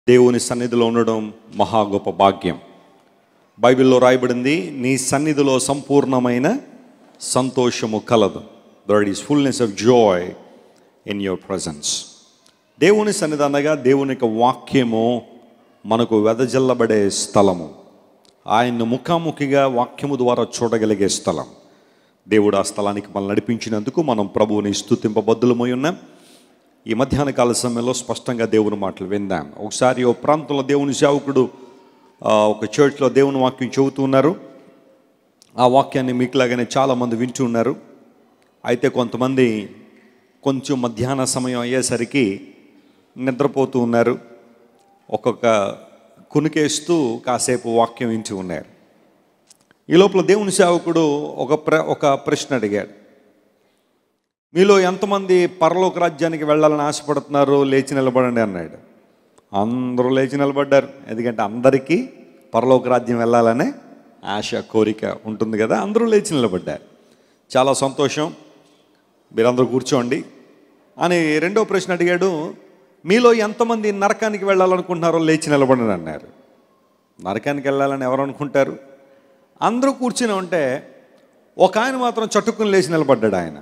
దేవుని సన్నిధిలో ఉండడం మహా గొప్ప భాగ్యం బైబిల్లో రాయబడింది నీ సన్నిధిలో సంపూర్ణమైన సంతోషము కలదు that is fullness of joy in your presence దేవుని సన్నిధి అనగా దేవుని యొక్క వాక్యము మనకు వెదజల్లబడే స్థలము ఆయన్ను ముఖాముఖిగా వాక్యము ద్వారా చూడగలిగే స్థలం దేవుడు ఆ స్థలానికి మనల్ని నడిపించినందుకు మనం ప్రభువుని స్తుతింపబద్దులమై ఉన్నాం ఈ మధ్యాహ్న కాల సమయంలో స్పష్టంగా దేవుని మాటలు విందాం ఒకసారి ఓ ప్రాంతంలో దేవుని సేవకుడు ఆ, ఒక చర్చ్లో దేవుని వాక్యం చెబుతూ ఉన్నారు ఆ వాక్యాన్ని మీకులాగానే చాలామంది వింటూ ఉన్నారు అయితే కొంతమంది కొంచెం మధ్యాహ్న సమయం అయ్యేసరికి నిద్రపోతూ ఉన్నారు ఒక్కొక్క కునికేస్తూ కాసేపు వాక్యం వింటూ ఉన్నారు ఈ లోపల దేవుని సేవకుడు ఒక ప్ర ఒక ప్రశ్న అడిగాడు మీలో ఎంతమంది పరలోక రాజ్యానికి వెళ్ళాలని ఆశపడుతున్నారు లేచి నిలబడండి అన్నాడు అందరూ లేచి నిలబడ్డారు ఎందుకంటే అందరికీ పరలోక రాజ్యం వెళ్ళాలనే ఆశ కోరిక ఉంటుంది కదా అందరూ లేచి నిలబడ్డారు చాలా సంతోషం మీరందరూ కూర్చోండి అని రెండో ప్రశ్న అడిగాడు మీలో ఎంతమంది నరకానికి వెళ్ళాలనుకుంటున్నారో లేచి నిలబడండి అన్నారు నరకానికి వెళ్ళాలని ఎవరు అనుకుంటారు అందరూ కూర్చుని ఉంటే ఒక ఆయన మాత్రం చట్టుకుని లేచి నిలబడ్డాడు ఆయన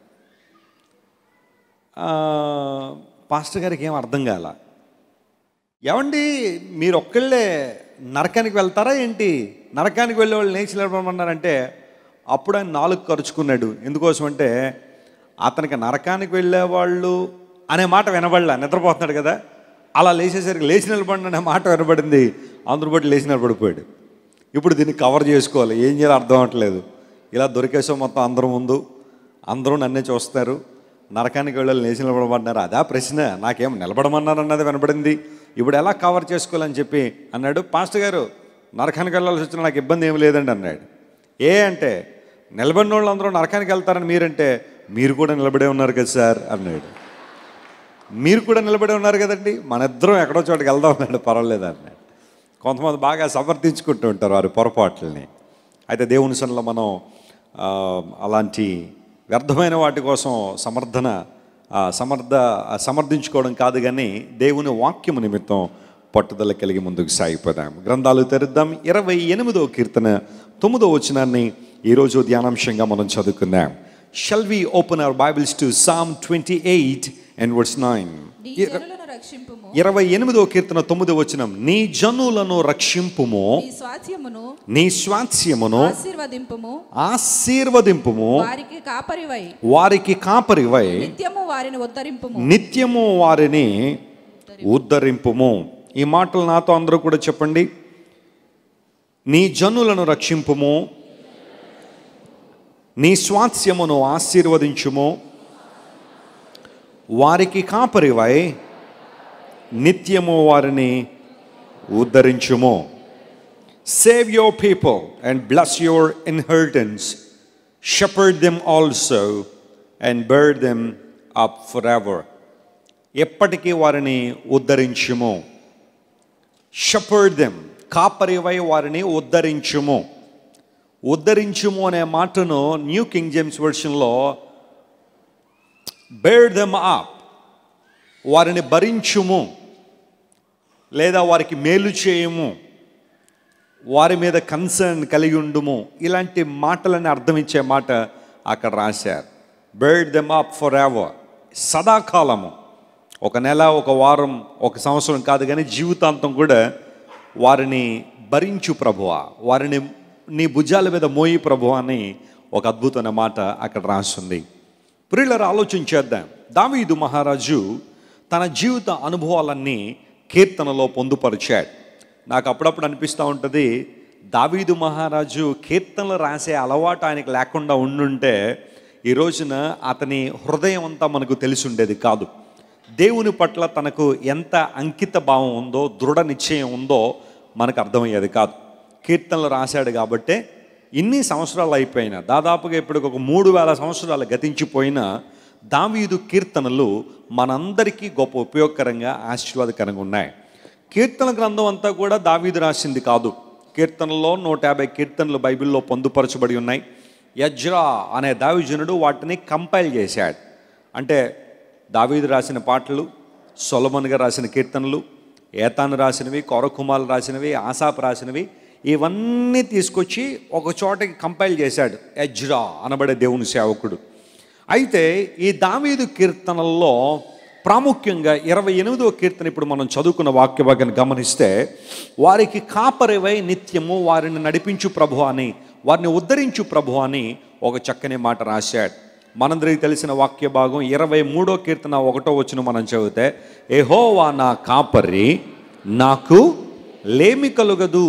ఆ, పాస్టర్ గారికి ఏం అర్థం కాల ఏమండి మీరు ఒక్కళ్ళే నరకానికి వెళ్తారా ఏంటి నరకానికి వెళ్ళే వాళ్ళు నేచి నిలబడమన్నారంటే అప్పుడు ఆయన నాలుగు ఖర్చుకున్నాడు ఎందుకోసం అంటే అతనికి నరకానికి వెళ్ళే వాళ్ళు అనే మాట వినబడలే నిద్రపోతున్నాడు కదా అలా లేచేసరికి లేచి నిలబడి అనే మాట వినబడింది అందరూ బట్టి లేచి నిలబడిపోయాడు ఇప్పుడు దీన్ని కవర్ చేసుకోవాలి ఏం చేయాలో అర్థం అవ్వట్లేదు ఇలా దొరికేసాం మొత్తం అందరం ముందు అందరూ నన్నే చూస్తారు నరకానికి వెళ్ళాలి లేచి నిలబడమన్నారు అదా ప్రశ్న నాకేం నిలబడమన్నారు అన్నది వినబడింది ఇప్పుడు ఎలా కవర్ చేసుకోవాలని చెప్పి అన్నాడు పాస్టర్ గారు నరకానికి వెళ్ళాల్సి వచ్చిన నాకు ఇబ్బంది ఏమి లేదండి అన్నాడు ఏ అంటే నిలబడిన వాళ్ళు అందరూ నరకానికి వెళ్తారని మీరంటే మీరు కూడా నిలబడే ఉన్నారు కదా సార్ అన్నాడు మీరు కూడా నిలబడి ఉన్నారు కదండి మన ఇద్దరం ఎక్కడో చోటుకి వెళ్దాం అన్నాడు పర్వాలేదు అన్నాడు కొంతమంది బాగా సమర్థించుకుంటూ ఉంటారు వారి పొరపాట్లని అయితే దేవుని సన్నిలో మనం ఆ, అలాంటి వ్యర్థమైన వాటి కోసం సమర్థన ఆ, సమర్థ ఆ, సమర్థించుకోవడం కాదు కానీ దేవుని వాక్యము నిమిత్తం పట్టుదల కలిగి ముందుకు సాగిపోదాం గ్రంథాలు తెరుద్దాం ఇరవై ఎనిమిదో కీర్తన తొమ్మిదో వచనాన్ని ఈరోజు ధ్యానాంశంగా మనం చదువుకుందాం shall we open our Bibles to Psalm twenty eight and words nine నీ జనులను రక్షింపుము ఇరవై ఎనిమిదో కీర్తన తొమ్మిదో వచనం నీ జనులను రక్షింపుము నీ స్వాస్థ్యమును నీ స్వాస్యమును ఆశీర్వదింపుము ఆశీర్వదింపుము వారికి కాపరివై వారికి కాపరివై నిత్యము వారిని ఉద్ధరింపుము నిత్యము వారిని ఉద్ధరింపుము ఈ మాటలు నాతో అందరూ కూడా చెప్పండి నీ జనులను రక్షింపుము నీ స్వాస్యమును ఆశీర్వదించుము వారికి కాపరివై నిత్యము వారిని ఉద్ధరించుము save your people and bless your inheritance shepherd them also and bear them up for ever ఎప్పటికీ వారిని ఉద్ధరించుము షపర్డ్ దెమ్ కాపరివై వారిని ఉద్ధరించుము ఉద్ధరించుము అనే మాటను న్యూ కింగ్ జేమ్స్ వెర్షన్లో బేర్ దెమ్ అప్ వారిని భరించుము లేదా వారికి మేలు చేయము వారి మీద కన్సర్న్ కలిగి ఉండుము ఇలాంటి మాటలని అర్థమిచ్చే మాట అక్కడ రాశారు bear them up for ever సదాకాలము ఒక నెల ఒక వారం ఒక సంవత్సరం కాదు కానీ జీవితాంతం కూడా వారిని భరించు ప్రభువా వారిని నీ భుజాల మీద మోయి ప్రభు అని ఒక అద్భుతమైన మాట అక్కడ రాస్తుంది ప్రియులరు ఆలోచన చేద్దాం దావీదు మహారాజు తన జీవిత అనుభవాలన్నీ కీర్తనలో పొందుపరిచాడు నాకు అప్పుడప్పుడు అనిపిస్తూ ఉంటుంది దావీదు మహారాజు కీర్తనలు రాసే అలవాటు ఆయనకు లేకుండా ఉండుంటే ఈ రోజున అతని హృదయం అంతా మనకు తెలిసి ఉండేది కాదు దేవుని పట్ల తనకు ఎంత అంకిత భావం ఉందో దృఢ నిశ్చయం ఉందో మనకు అర్థమయ్యేది కాదు కీర్తనలు రాశాడు కాబట్టే ఇన్ని సంవత్సరాలు అయిపోయినా దాదాపుగా ఇప్పుడు ఒక మూడు వేల సంవత్సరాలు గతించిపోయినా దావీదు కీర్తనలు మనందరికీ గొప్ప ఉపయోగకరంగా ఆశీర్వాదకరంగా ఉన్నాయి కీర్తన గ్రంథం అంతా కూడా దావీదు రాసింది కాదు కీర్తనలో నూట యాభై కీర్తనలు బైబిల్లో పొందుపరచబడి ఉన్నాయి యజ్రా అనే దావిజనుడు వాటిని కంపైల్ చేశాడు అంటే దావీదు రాసిన పాటలు సొలమన్గా రాసిన కీర్తనలు ఏతాను రాసినవి కౌరకుమాలు రాసినవి ఆసాపు రాసినవి ఇవన్నీ తీసుకొచ్చి ఒక చోటకి కంపైల్ చేశాడు ఎజ్రా అనబడే దేవుని సేవకుడు అయితే ఈ దావీదు కీర్తనల్లో ప్రాముఖ్యంగా ఇరవై ఎనిమిదవ కీర్తన ఇప్పుడు మనం చదువుకున్న వాక్య భాగాన్ని గమనిస్తే వారికి కాపరివై నిత్యము వారిని నడిపించు ప్రభు అని వారిని ఉద్ధరించు ప్రభు అని ఒక చక్కని మాట రాశాడు మనందరికి తెలిసిన వాక్య భాగం ఇరవై మూడో కీర్తన ఒకటో వచ్చిన మనం చదివితే ఎహోవా నా కాపరి నాకు లేమి కలుగదు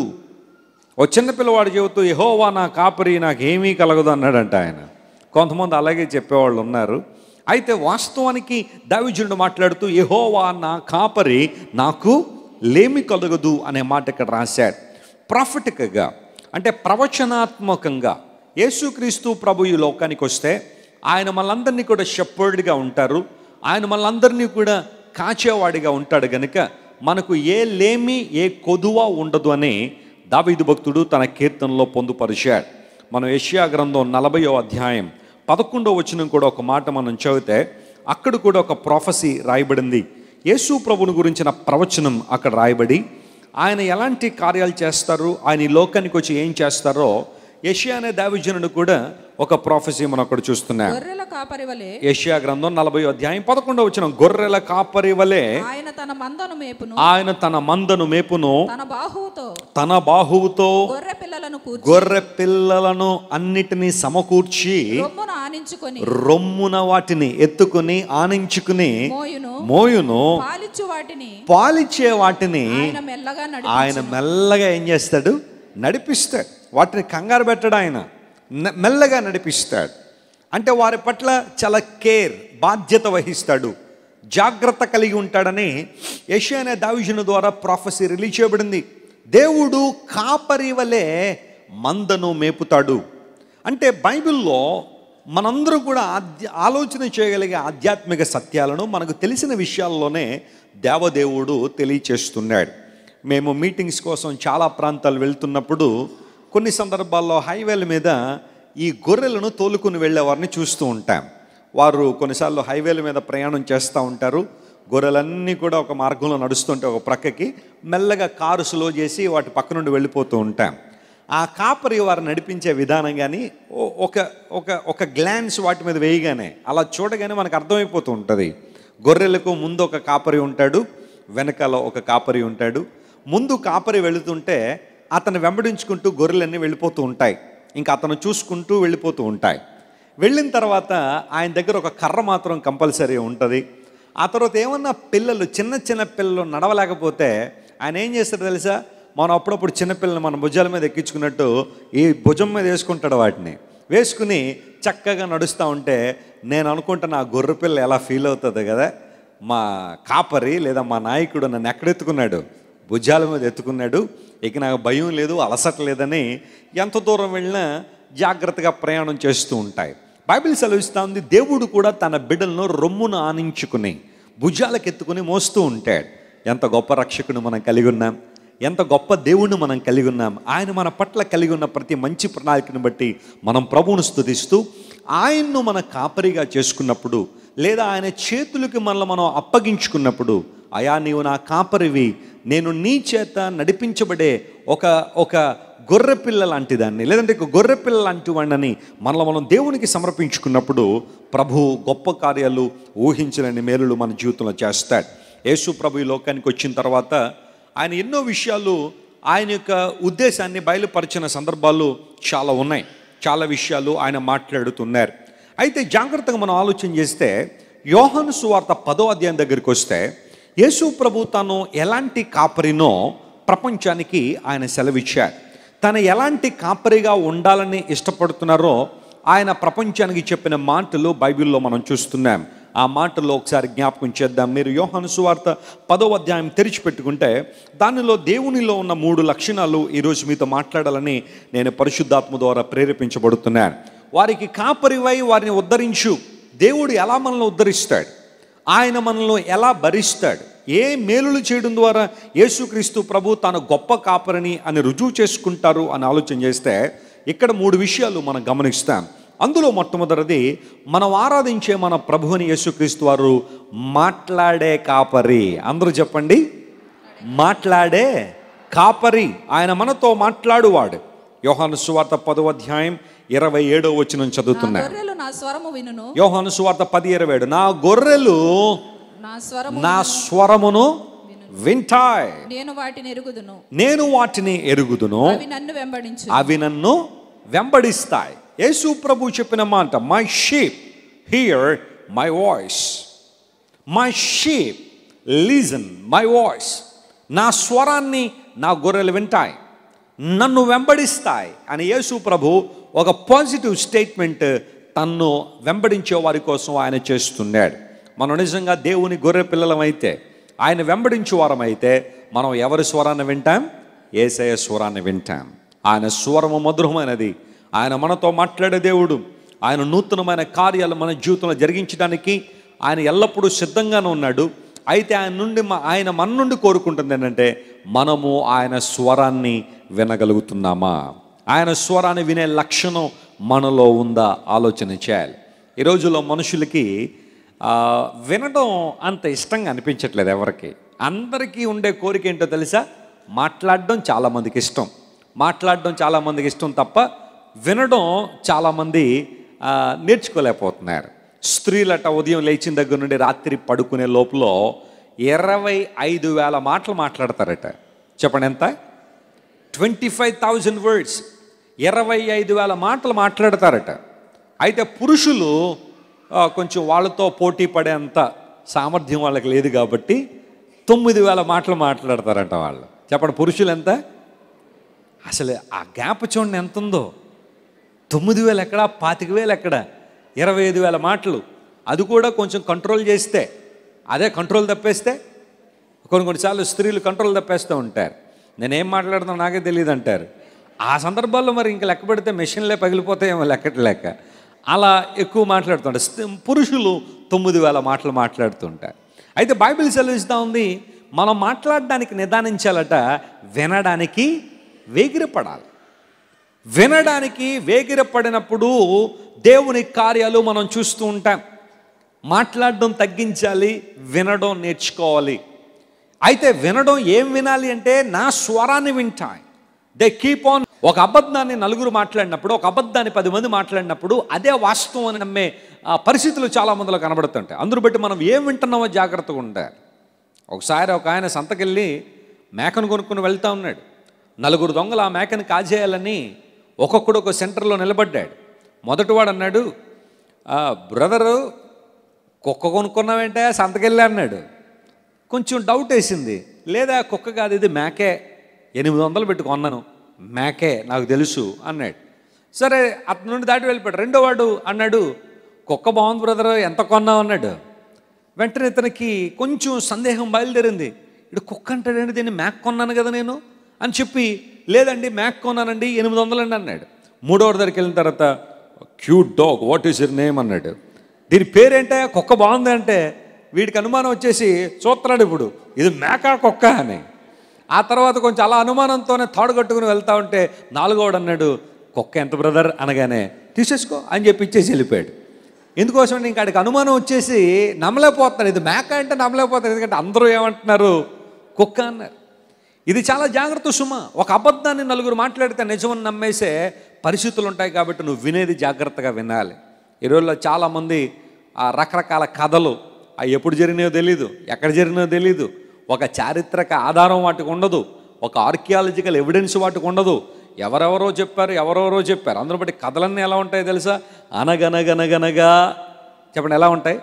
ఓ చిన్న పిల్లవాడు చెబుతూ యహోవా నా కాపరి నాకేమీ కలగదు అన్నాడంట ఆయన కొంతమంది అలాగే చెప్పేవాళ్ళు ఉన్నారు అయితే వాస్తవానికి దావిజునుడు మాట్లాడుతూ యహోవా నా కాపరి నాకు లేమి కలగదు అనే మాట ఇక్కడ రాశాడు ప్రాఫిటిక్గా అంటే ప్రవచనాత్మకంగా యేసుక్రీస్తు ప్రభు ఈ లోకానికి వస్తే ఆయన మనందరినీ కూడా షెప్పర్డ్గా ఉంటారు ఆయన మనందరినీ కూడా కాచేవాడిగా ఉంటాడు గనుక మనకు ఏ లేమి ఏ కొదువ ఉండదు అని దావీదు భక్తుడు తన కీర్తనలో పొందుపరిచాడు మనం యెషయా గ్రంథం నలభయో అధ్యాయం పదకొండో వచనం కూడా ఒక మాట మనం చదివితే అక్కడ కూడా ఒక ప్రొఫెసీ రాయబడింది యేసు ప్రభుని గురించిన ప్రవచనం అక్కడ రాయబడి ఆయన ఎలాంటి కార్యాలు చేస్తారు ఆయన ఈ లోకానికి వచ్చి ఏం చేస్తారో యెషయా అనే దావిజనుడు కూడా ఒక ప్రొఫెసీ మనం అక్కడ చూస్తున్నాం గొర్రెల కాపరి వలె యెషయా గ్రంథం నలభై అధ్యాయం పదకొండో వచ్చిన గొర్రెల కాపరి వలె ఆయన తన మందను మేపును ఆయన తన మందను మేపును తన బాహువుతో తన బాహువుతో గొర్రె పిల్లలను కూర్చి గొర్రె పిల్లలను అన్నిటినీ సమకూర్చి రొమ్మును ఆనించుకొని రొమ్మున వాటిని ఎత్తుకుని ఆనించుకుని మోయును మోయును పాలిచ్చు వాటిని పాలిచ్చే వాటిని ఆయన మెల్లగా నడి ఆయన మెల్లగా ఏం చేస్తాడు నడిపిస్తాడు వాటిని కంగారు పెట్టడు ఆయన నె- మెల్లగా నడిపిస్తాడు అంటే వారి పట్ల చాలా కేర్ బాధ్యత వహిస్తాడు జాగ్రత్త కలిగి ఉంటాడని యెషయా అనే దావిజను ద్వారా ప్రాఫెసీ రిలీజ్ చేయబడింది దేవుడు కాపరి వలె మందను మేపుతాడు అంటే బైబిల్లో మనందరూ కూడా ఆధ్య ఆలోచన చేయగలిగే ఆధ్యాత్మిక సత్యాలను మనకు తెలిసిన విషయాల్లోనే దేవదేవుడు తెలియచేస్తున్నాడు మేము మీటింగ్స్ కోసం చాలా ప్రాంతాలు వెళ్తున్నప్పుడు కొన్ని సందర్భాల్లో హైవేల మీద ఈ గొర్రెలను తోలుకుని వెళ్ళేవారిని చూస్తూ ఉంటాం వారు కొన్నిసార్లు హైవేల మీద ప్రయాణం చేస్తూ ఉంటారు గొర్రెలన్నీ కూడా ఒక మార్గంలో నడుస్తుంటే ఒక ప్రక్కకి మెల్లగా కారు స్లో చేసి వాటి పక్క నుండి వెళ్ళిపోతూ ఉంటాం ఆ కాపరి వారు నడిపించే విధానం కానీ ఓ- ఒక ఒక ఒక గ్లాన్స్ వాటి మీద వేయగానే అలా చూడగానే మనకు అర్థమైపోతూ ఉంటుంది గొర్రెలకు ముందు ఒక కాపరి ఉంటాడు వెనకాల ఒక కాపరి ఉంటాడు ముందు కాపరి వెళుతుంటే అతను వెంబడించుకుంటూ గొర్రెలన్నీ వెళ్ళిపోతూ ఉంటాయి ఇంకా అతను చూసుకుంటూ వెళ్ళిపోతూ ఉంటాయి వెళ్ళిన తర్వాత ఆయన దగ్గర ఒక కర్ర మాత్రం కంపల్సరీ ఉంటుంది ఆ తర్వాత ఏమన్నా పిల్లలు చిన్న చిన్న పిల్లలు నడవలేకపోతే ఆయన ఏం చేస్తాడు తెలుసా మనం అప్పుడప్పుడు చిన్నపిల్లలు మన భుజాల మీద ఎక్కించుకున్నట్టు ఈ భుజం మీద వేసుకుంటాడు వాటిని వేసుకుని చక్కగా నడుస్తూ ఉంటే నేను అనుకుంటున్నా ఆ గొర్రె పిల్ల ఎలా ఫీల్ అవుతుంది కదా మా కాపరి లేదా మా నాయకుడు నన్ను ఎక్కడెత్తుకున్నాడు భుజాల మీద ఎత్తుకున్నాడు ఇక నాకు భయం లేదు అలసట లేదని ఎంత దూరం వెళ్ళినా జాగ్రత్తగా ప్రయాణం చేస్తూ ఉంటాయి బైబిల్ సెలవిస్తూ ఉంది దేవుడు కూడా తన బిడ్డలను రొమ్మును ఆనించుకుని భుజాలకు ఎత్తుకుని మోస్తూ ఉంటాడు ఎంత గొప్ప రక్షకుడు మనం కలిగి ఉన్నాం ఎంత గొప్ప దేవుణ్ణి మనం కలిగి ఉన్నాం ఆయన మన పట్ల కలిగి ఉన్న ప్రతి మంచి ప్రణాళికను బట్టి మనం ప్రభువును స్తుతిస్తూ ఆయన్ను మన కాపరిగా చేసుకున్నప్పుడు లేదా ఆయన చేతులకి మనల్ని మనం అప్పగించుకున్నప్పుడు అయా నీవు నా కాపరివి నేను నీ చేత నడిపించబడే ఒక ఒక గొర్రె పిల్ల లాంటి దాన్ని లేదంటే ఒక గొర్రె పిల్ల లాంటి వాడిని మనలో మనం దేవునికి సమర్పించుకున్నప్పుడు ప్రభు గొప్ప కార్యాలు ఊహించలేని మేలులు మన జీవితంలో చేస్తాడు యేసు ప్రభు ఈ లోకానికి వచ్చిన తర్వాత ఆయన ఎన్నో విషయాలు ఆయన యొక్క ఉద్దేశాన్ని బయలుపరిచిన సందర్భాలు చాలా ఉన్నాయి చాలా విషయాలు ఆయన మాట్లాడుతున్నారు అయితే జాగ్రత్తగా మనం ఆలోచన చేస్తే యోహాను సువార్త పదో అధ్యాయం దగ్గరికి వస్తే యేసు ప్రభు తాను ఎలాంటి కాపరినో ప్రపంచానికి ఆయన సెలవిచ్చాడు తను ఎలాంటి కాపరిగా ఉండాలని ఇష్టపడుతున్నారో ఆయన ప్రపంచానికి చెప్పిన మాటలు బైబిల్లో మనం చూస్తున్నాం ఆ మాటల్లో ఒకసారి జ్ఞాపకం చేద్దాం మీరు యోహాను సువార్త పదో అధ్యాయం తెరిచిపెట్టుకుంటే దానిలో దేవునిలో ఉన్న మూడు లక్షణాలు ఈరోజు మీతో మాట్లాడాలని నేను పరిశుద్ధాత్మ ద్వారా ప్రేరేపించబడుతున్నాను వారికి కాపరివై వారిని ఉద్ధరించు దేవుడు ఎలా మనల్ని ఉద్ధరిస్తాడు ఆయన మనల్ని ఎలా భరిస్తాడు ఏ మేలులు చేయడం ద్వారా యేసుక్రీస్తు ప్రభు తాను గొప్ప కాపరిని అని రుజువు చేసుకుంటారు అని ఆలోచన చేస్తే ఇక్కడ మూడు విషయాలు మనం గమనిస్తాం అందులో మొట్టమొదటిది మనం ఆరాధించే మన ప్రభువుని యేసుక్రీస్తు వారు మాట్లాడే కాపరి అందరూ చెప్పండి మాట్లాడే కాపరి ఆయన మనతో మాట్లాడువాడు యోహాను సువార్త పదో అధ్యాయం ఇరవై ఏడో వచ్చిన నా చదువుతున్నా గొర్రెలు నా స్వరము వినును యోహాను సువార్త పది ఇరవై ఏడు నా గొర్రెలు నా స్వరము నా స్వరమును వింటాయి నేను వాటిని ఎరుగుదును నేను వాటిని ఎరుగుదును అవి నన్ను వెంబడించు అవి నన్ను వెంబడిస్తాయి యేసు ప్రభు చెప్పిన మాట my sheep hear my voice my sheep listen my voice నా స్వరాన్ని నా గొర్రెలు వింటాయి నన్ను వెంబడిస్తాయి అని యేసు ప్రభు ఒక పాజిటివ్ స్టేట్మెంట్ తన్ను వెంబడించే వారి కోసం ఆయన చేస్తున్నాడు మనం నిజంగా దేవుని గొర్రె పిల్లలమైతే ఆయన వెంబడించే వారమైతే మనం ఎవరి స్వరాన్ని వింటాం ఏసయ స్వరాన్ని వింటాం ఆయన స్వరము మధురమైనది ఆయన మనతో మాట్లాడే దేవుడు ఆయన నూతనమైన కార్యాలు మన జీవితంలో జరిగించడానికి ఆయన ఎల్లప్పుడూ సిద్ధంగానే ఉన్నాడు అయితే ఆయన నుండి మ- ఆయన మన నుండి కోరుకుంటుంది ఏంటంటే మనము ఆయన స్వరాన్ని వినగలుగుతున్నామా ఆయన స్వరాన్ని వినే లక్షణం మనలో ఉందా ఆలోచన చేయాలి ఈ రోజుల్లో మనుషులకి ఆ, వినడం అంత ఇష్టంగా అనిపించట్లేదు ఎవరికి అందరికీ ఉండే కోరిక ఏంటో తెలుసా మాట్లాడడం చాలామందికి ఇష్టం మాట్లాడడం చాలామందికి ఇష్టం తప్ప వినడం చాలామంది ఆ, నేర్చుకోలేకపోతున్నారు స్త్రీలట ఉదయం లేచిన దగ్గర నుండి రాత్రి పడుకునే లోపల ఇరవై ఐదు వేల మాటలు మాట్లాడతారట చెప్పండి ఎంత ట్వంటీ ఫైవ్ థౌజండ్ వర్డ్స్ ఇరవై ఐదు వేల మాటలు మాట్లాడతారట అయితే పురుషులు ఆ, కొంచెం వాళ్ళతో పోటీ పడేంత సామర్థ్యం వాళ్ళకి లేదు కాబట్టి తొమ్మిది వేల మాటలు మాట్లాడతారట వాళ్ళు చెప్పండి పురుషులు ఎంత అసలు ఆ గ్యాప్ చూడండి ఎంత ఉందో తొమ్మిది వేలు ఎక్కడ పాతిక వేలు ఎక్కడ ఇరవై ఐదు వేల మాటలు అది కూడా కొంచెం కంట్రోల్ చేస్తే అదే కంట్రోల్ తప్పేస్తే కొన్ని కొన్నిసార్లు స్త్రీలు కంట్రోల్ తప్పేస్తూ ఉంటారు నేనేం మాట్లాడుతున్నా నాకే తెలియదు అంటారు ఆ సందర్భాల్లో మరి ఇంకా లెక్క పెడితే మెషిన్లే పగిలిపోతాయేమో లెక్కట్లేక అలా ఎక్కువ మాట్లాడుతుంటారు స్త్రీ- పురుషులు తొమ్మిది వేల మాటలు మాట్లాడుతుంటారు అయితే బైబిల్ సెలవిస్తూ ఉంది మనం మాట్లాడడానికి నిదానించాలట వినడానికి వేగిరపడాలి వినడానికి వేగిరపడినప్పుడు దేవుని కార్యాలు మనం చూస్తూ ఉంటాం మాట్లాడడం తగ్గించాలి వినడం నేర్చుకోవాలి అయితే వినడం ఏం వినాలి అంటే నా స్వరాన్ని వింటాయి దే కీప్ ఆన్ ఒక అబద్ధాన్ని నలుగురు మాట్లాడినప్పుడు ఒక అబద్ధాన్ని పది మంది మాట్లాడినప్పుడు అదే వాస్తవం అని నమ్మే ఆ, పరిస్థితులు చాలా మందిలో కనబడుతుంటాయి అందును బట్టి మనం ఏం వింటున్నామో జాగ్రత్తగా ఉండాలి ఒకసారి ఒక ఆయన సంతకెళ్ళి మేకను కొనుక్కుని వెళ్తా ఉన్నాడు నలుగురు దొంగలు ఆ మేకని కాజేయాలని ఒక్కొక్కడు ఒక సెంటర్లో నిలబడ్డాడు మొదటివాడు అన్నాడు "ఆ, బ్రదరు కుక్క కొనుక్కున్నావేంటే సంతకెళ్ళి అన్నాడు కొంచెం డౌట్ వేసింది లేదా కుక్క కాదు ఇది మేకే ఎనిమిది వందలు పెట్టి కొన్నాను మేకే నాకు తెలుసు అన్నాడు సరే అతని నుండి దాటి వెళ్ళిపోయాడు రెండో వాడు అన్నాడు కుక్క బాగుంది బ్రదర్ ఎంత కొన్నావు అన్నాడు వెంటనే ఇతనికి కొంచెం సందేహం బయలుదేరింది ఇడు కుక్క అంటాడండి దీన్ని మ్యాక్ కొన్నాను కదా నేను అని చెప్పి లేదండి మ్యాక్ కొన్నానండి ఎనిమిది వందలండి అన్నాడు మూడోవాడి దగ్గరికి వెళ్ళిన తర్వాత cute dog what is your name అన్నాడు దీని పేరేంటే కుక్క బాగుంది అంటే వీడికి అనుమానం వచ్చేసి చూస్తున్నాడు ఇప్పుడు ఇది మేకా కుక్క అని ఆ తర్వాత కొంచెం అలా అనుమానంతోనే తాడు కట్టుకుని వెళ్తా ఉంటే నాలుగోడు అన్నాడు కుక్క ఎంత బ్రదర్ అనగానే తీసేసుకో అని చెప్పి ఇచ్చేసి వెళ్ళిపోయాడు ఎందుకోసం అంటే ఇంకా ఆడికి అనుమానం వచ్చేసి నమ్మలేకపోతున్నాడు ఇది మేక అంటే నమ్మలేకపోతాడు ఎందుకంటే అందరూ ఏమంటున్నారు కుక్క అన్నారు ఇది చాలా జాగ్రత్త సుమ ఒక అబద్ధాన్ని నలుగురు మాట్లాడితే నిజమని నమ్మేసే పరిస్థితులు ఉంటాయి కాబట్టి నువ్వు వినేది జాగ్రత్తగా వినాలి ఈ రోజుల్లో చాలామంది ఆ రకరకాల కథలు అవి ఎప్పుడు జరిగినాయో తెలీదు ఎక్కడ జరిగినాయో తెలీదు ఒక చారిత్రక ఆధారం వాటికి ఉండదు ఒక ఆర్కియాలజికల్ ఎవిడెన్స్ వాటికి ఉండదు ఎవరెవరో చెప్పారు ఎవరెవరో చెప్పారు అందులో బట్టి కథలన్నీ ఎలా ఉంటాయో తెలుసా అనగనగనగనగా చెప్పండి ఎలా ఉంటాయి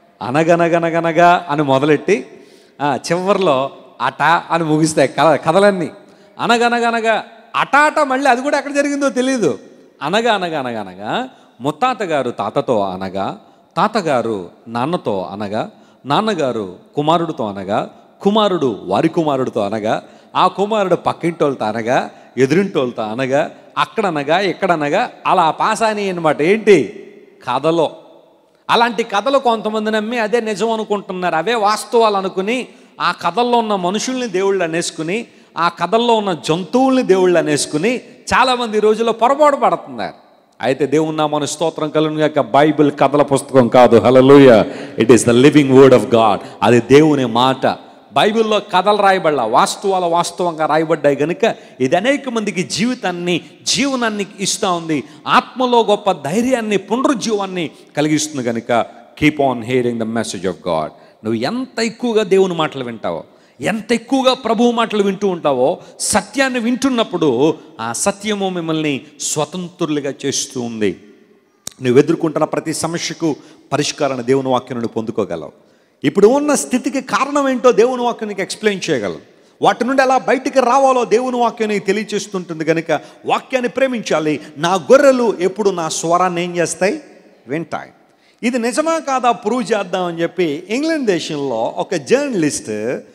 అనగనగనగనగా అని మొదలెట్టి ఆ, చివర్లో అట అని ముగిస్తాయి కథ కథలన్నీ అనగనగనగా అట అట మళ్ళీ అది కూడా ఎక్కడ జరిగిందో తెలియదు అనగా అనగా అనగా అనగా ముత్తాత గారు తాతతో అనగా తాతగారు నాన్నతో అనగా నాన్నగారు కుమారుడితో అనగా కుమారుడు వారి కుమారుడితో అనగా ఆ కుమారుడు పక్కింటోళ్ళతో అనగా ఎదురింటోళ్ళతో అనగా అక్కడ అనగా ఇక్కడ అనగా అలా పాసాని అనమాట ఏంటి కథలో అలాంటి కథలు కొంతమంది నమ్మి అదే నిజం అనుకుంటున్నారు అవే వాస్తవాలు అనుకుని ఆ కథల్లో ఉన్న మనుషుల్ని దేవుళ్ళు అనేసుకుని ఆ కథల్లో ఉన్న జంతువుల్ని దేవుళ్ళు అనేసుకుని చాలామంది ఈ రోజుల్లో పొరపాటు పడుతున్నారు అయితే దేవుని నామని స్తోత్రం కలుగు యొక్క బైబిల్ కథల పుస్తకం కాదు hallelujah it is the living word of God అది దేవుని మాట బైబిల్లో కథలు రాయబడలా వాస్తవాల వాస్తవంగా రాయబడ్డాయి కనుక ఇది అనేక మందికి జీవితాన్ని జీవనాన్ని ఇస్తూ ఉంది ఆత్మలో గొప్ప ధైర్యాన్ని పునరుజ్జీవాన్ని కలిగిస్తుంది కనుక keep on hearing the message of God నువ్వు ఎంత ఎక్కువగా దేవుని మాటలు వింటావో ఎంత ఎక్కువగా ప్రభువు మాటలు వింటూ ఉంటావో సత్యాన్ని వింటున్నప్పుడు ఆ సత్యము మిమ్మల్ని స్వతంత్రులుగా చేస్తూ ఉంది నువ్వు ఎదుర్కొంటున్న ప్రతి సమస్యకు పరిష్కారాన్ని దేవుని వాక్యం నుండి పొందుకోగలవు ఇప్పుడు ఉన్న స్థితికి కారణం ఏంటో దేవుని వాక్యం నీకు ఎక్స్ప్లెయిన్ చేయగలవు వాటి నుండి ఎలా బయటికి రావాలో దేవుని వాక్యం నీకు తెలియచేస్తుంటుంది కనుక వాక్యాన్ని ప్రేమించాలి నా గొర్రెలు ఎప్పుడు నా స్వరాన్ని ఏం చేస్తాయి వింటాయి ఇది నిజమా కాదా ప్రూవ్ చేద్దామని చెప్పి ఇంగ్లాండ్ దేశంలో ఒక జర్నలిస్ట్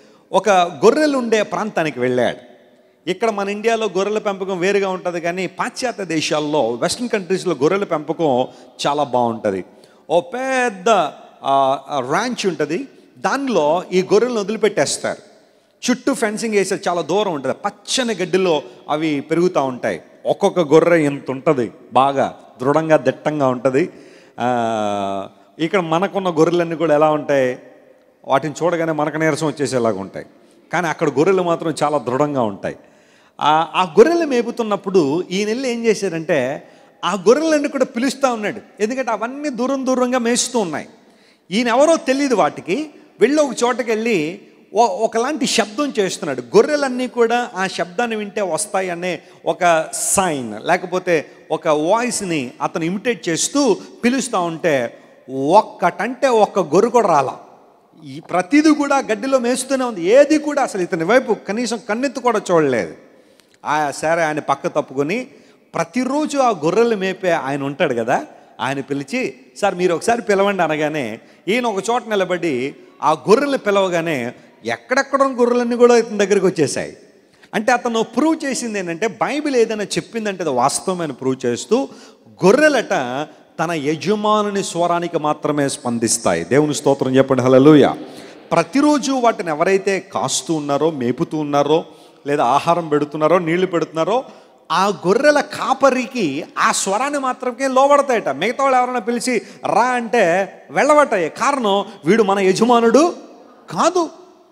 ఒక గొర్రెలు ఉండే ప్రాంతానికి వెళ్ళాడు ఇక్కడ మన ఇండియాలో గొర్రెల పెంపకం వేరుగా ఉంటుంది కానీ పాశ్చాత్య దేశాల్లో వెస్ట్రన్ కంట్రీస్లో గొర్రెల పెంపకం చాలా బాగుంటుంది ఓ పెద్ద ర్యాంచ్ ఉంటుంది దానిలో ఈ గొర్రెలను వదిలిపెట్టేస్తారు చుట్టూ ఫెన్సింగ్ వేసారు చాలా దూరం ఉంటుంది పచ్చని గడ్డిలో అవి పెరుగుతూ ఉంటాయి ఒక్కొక్క గొర్రె ఎంత ఉంటుంది బాగా దృఢంగా దిట్టంగా ఉంటుంది ఆ, ఇక్కడ మనకున్న గొర్రెలన్నీ కూడా ఎలా ఉంటాయి వాటిని చూడగానే మనకు నీరసం వచ్చేసేలాగా ఉంటాయి కానీ అక్కడ గొర్రెలు మాత్రం చాలా దృఢంగా ఉంటాయి ఆ- ఆ గొర్రెలు మేపుతున్నప్పుడు ఈ నెల ఏం చేశారంటే ఆ గొర్రెలన్నీ కూడా పిలుస్తూ ఉన్నాడు ఎందుకంటే అవన్నీ దూరం దూరంగా మేస్తూ ఉన్నాయి ఈయన ఎవరో తెలియదు వాటికి వెళ్ళి ఒక చోటకి వెళ్ళి ఓ- ఒకలాంటి శబ్దం చేస్తున్నాడు గొర్రెలన్నీ కూడా ఆ శబ్దాన్ని వింటే వస్తాయి అనే ఒక సైన్ లేకపోతే ఒక వాయిస్ని అతను ఇమిటేట్ చేస్తూ పిలుస్తూ ఉంటే ఒక్కటంటే ఒక్క గొర్రె కూడా రాలా ఈ ప్రతిదీ కూడా గడ్డిలో మేస్తూనే ఉంది ఏది కూడా అసలు ఇతని వైపు కనీసం కన్నెత్తు కూడా చూడలేదు ఆ సరే ఆయన పక్క తప్పుకొని ప్రతిరోజు ఆ గొర్రెలు మేపే ఆయన ఉంటాడు కదా ఆయన పిలిచి సార్ మీరు ఒకసారి పిలవండి అనగానే ఈయన ఒక చోట నిలబడి ఆ గొర్రెలు పిలవగానే ఎక్కడెక్కడ ఉన్న గొర్రెలన్నీ కూడా ఇతని దగ్గరికి వచ్చేసాయి అంటే అతను ప్రూవ్ చేసింది ఏంటంటే బైబిల్ ఏదైనా చెప్పిందంటే అది వాస్తవమైన ప్రూవ్ చేస్తూ గొర్రెలట తన యజమానుని స్వరానికి మాత్రమే స్పందిస్తాయి దేవుని స్తోత్రం చెప్పండి హల్లెలూయ ప్రతిరోజు వాటిని ఎవరైతే కాస్తూ ఉన్నారో మేపుతూ ఉన్నారో లేదా ఆహారం పెడుతున్నారో నీళ్లు పెడుతున్నారో ఆ గొర్రెల కాపరికి ఆ స్వరాన్ని మాత్రమే లోబడతాయట మిగతా వాళ్ళు ఎవరైనా పిలిచి రా అంటే వెళ్ళబట్టాయి కారణం వీడు మన యజమానుడు కాదు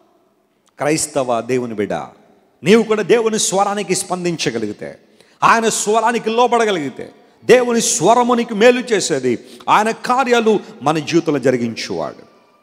క్రైస్తవ దేవుని బిడ్డ నీవు కూడా దేవుని స్వరానికి స్పందించగలిగితే ఆయన స్వరానికి లోపడగలిగితే దేవుని స్వరము నీకు మేలు చేసేది ఆయన కార్యాలు మన జీవితంలో జరిగించేవాడు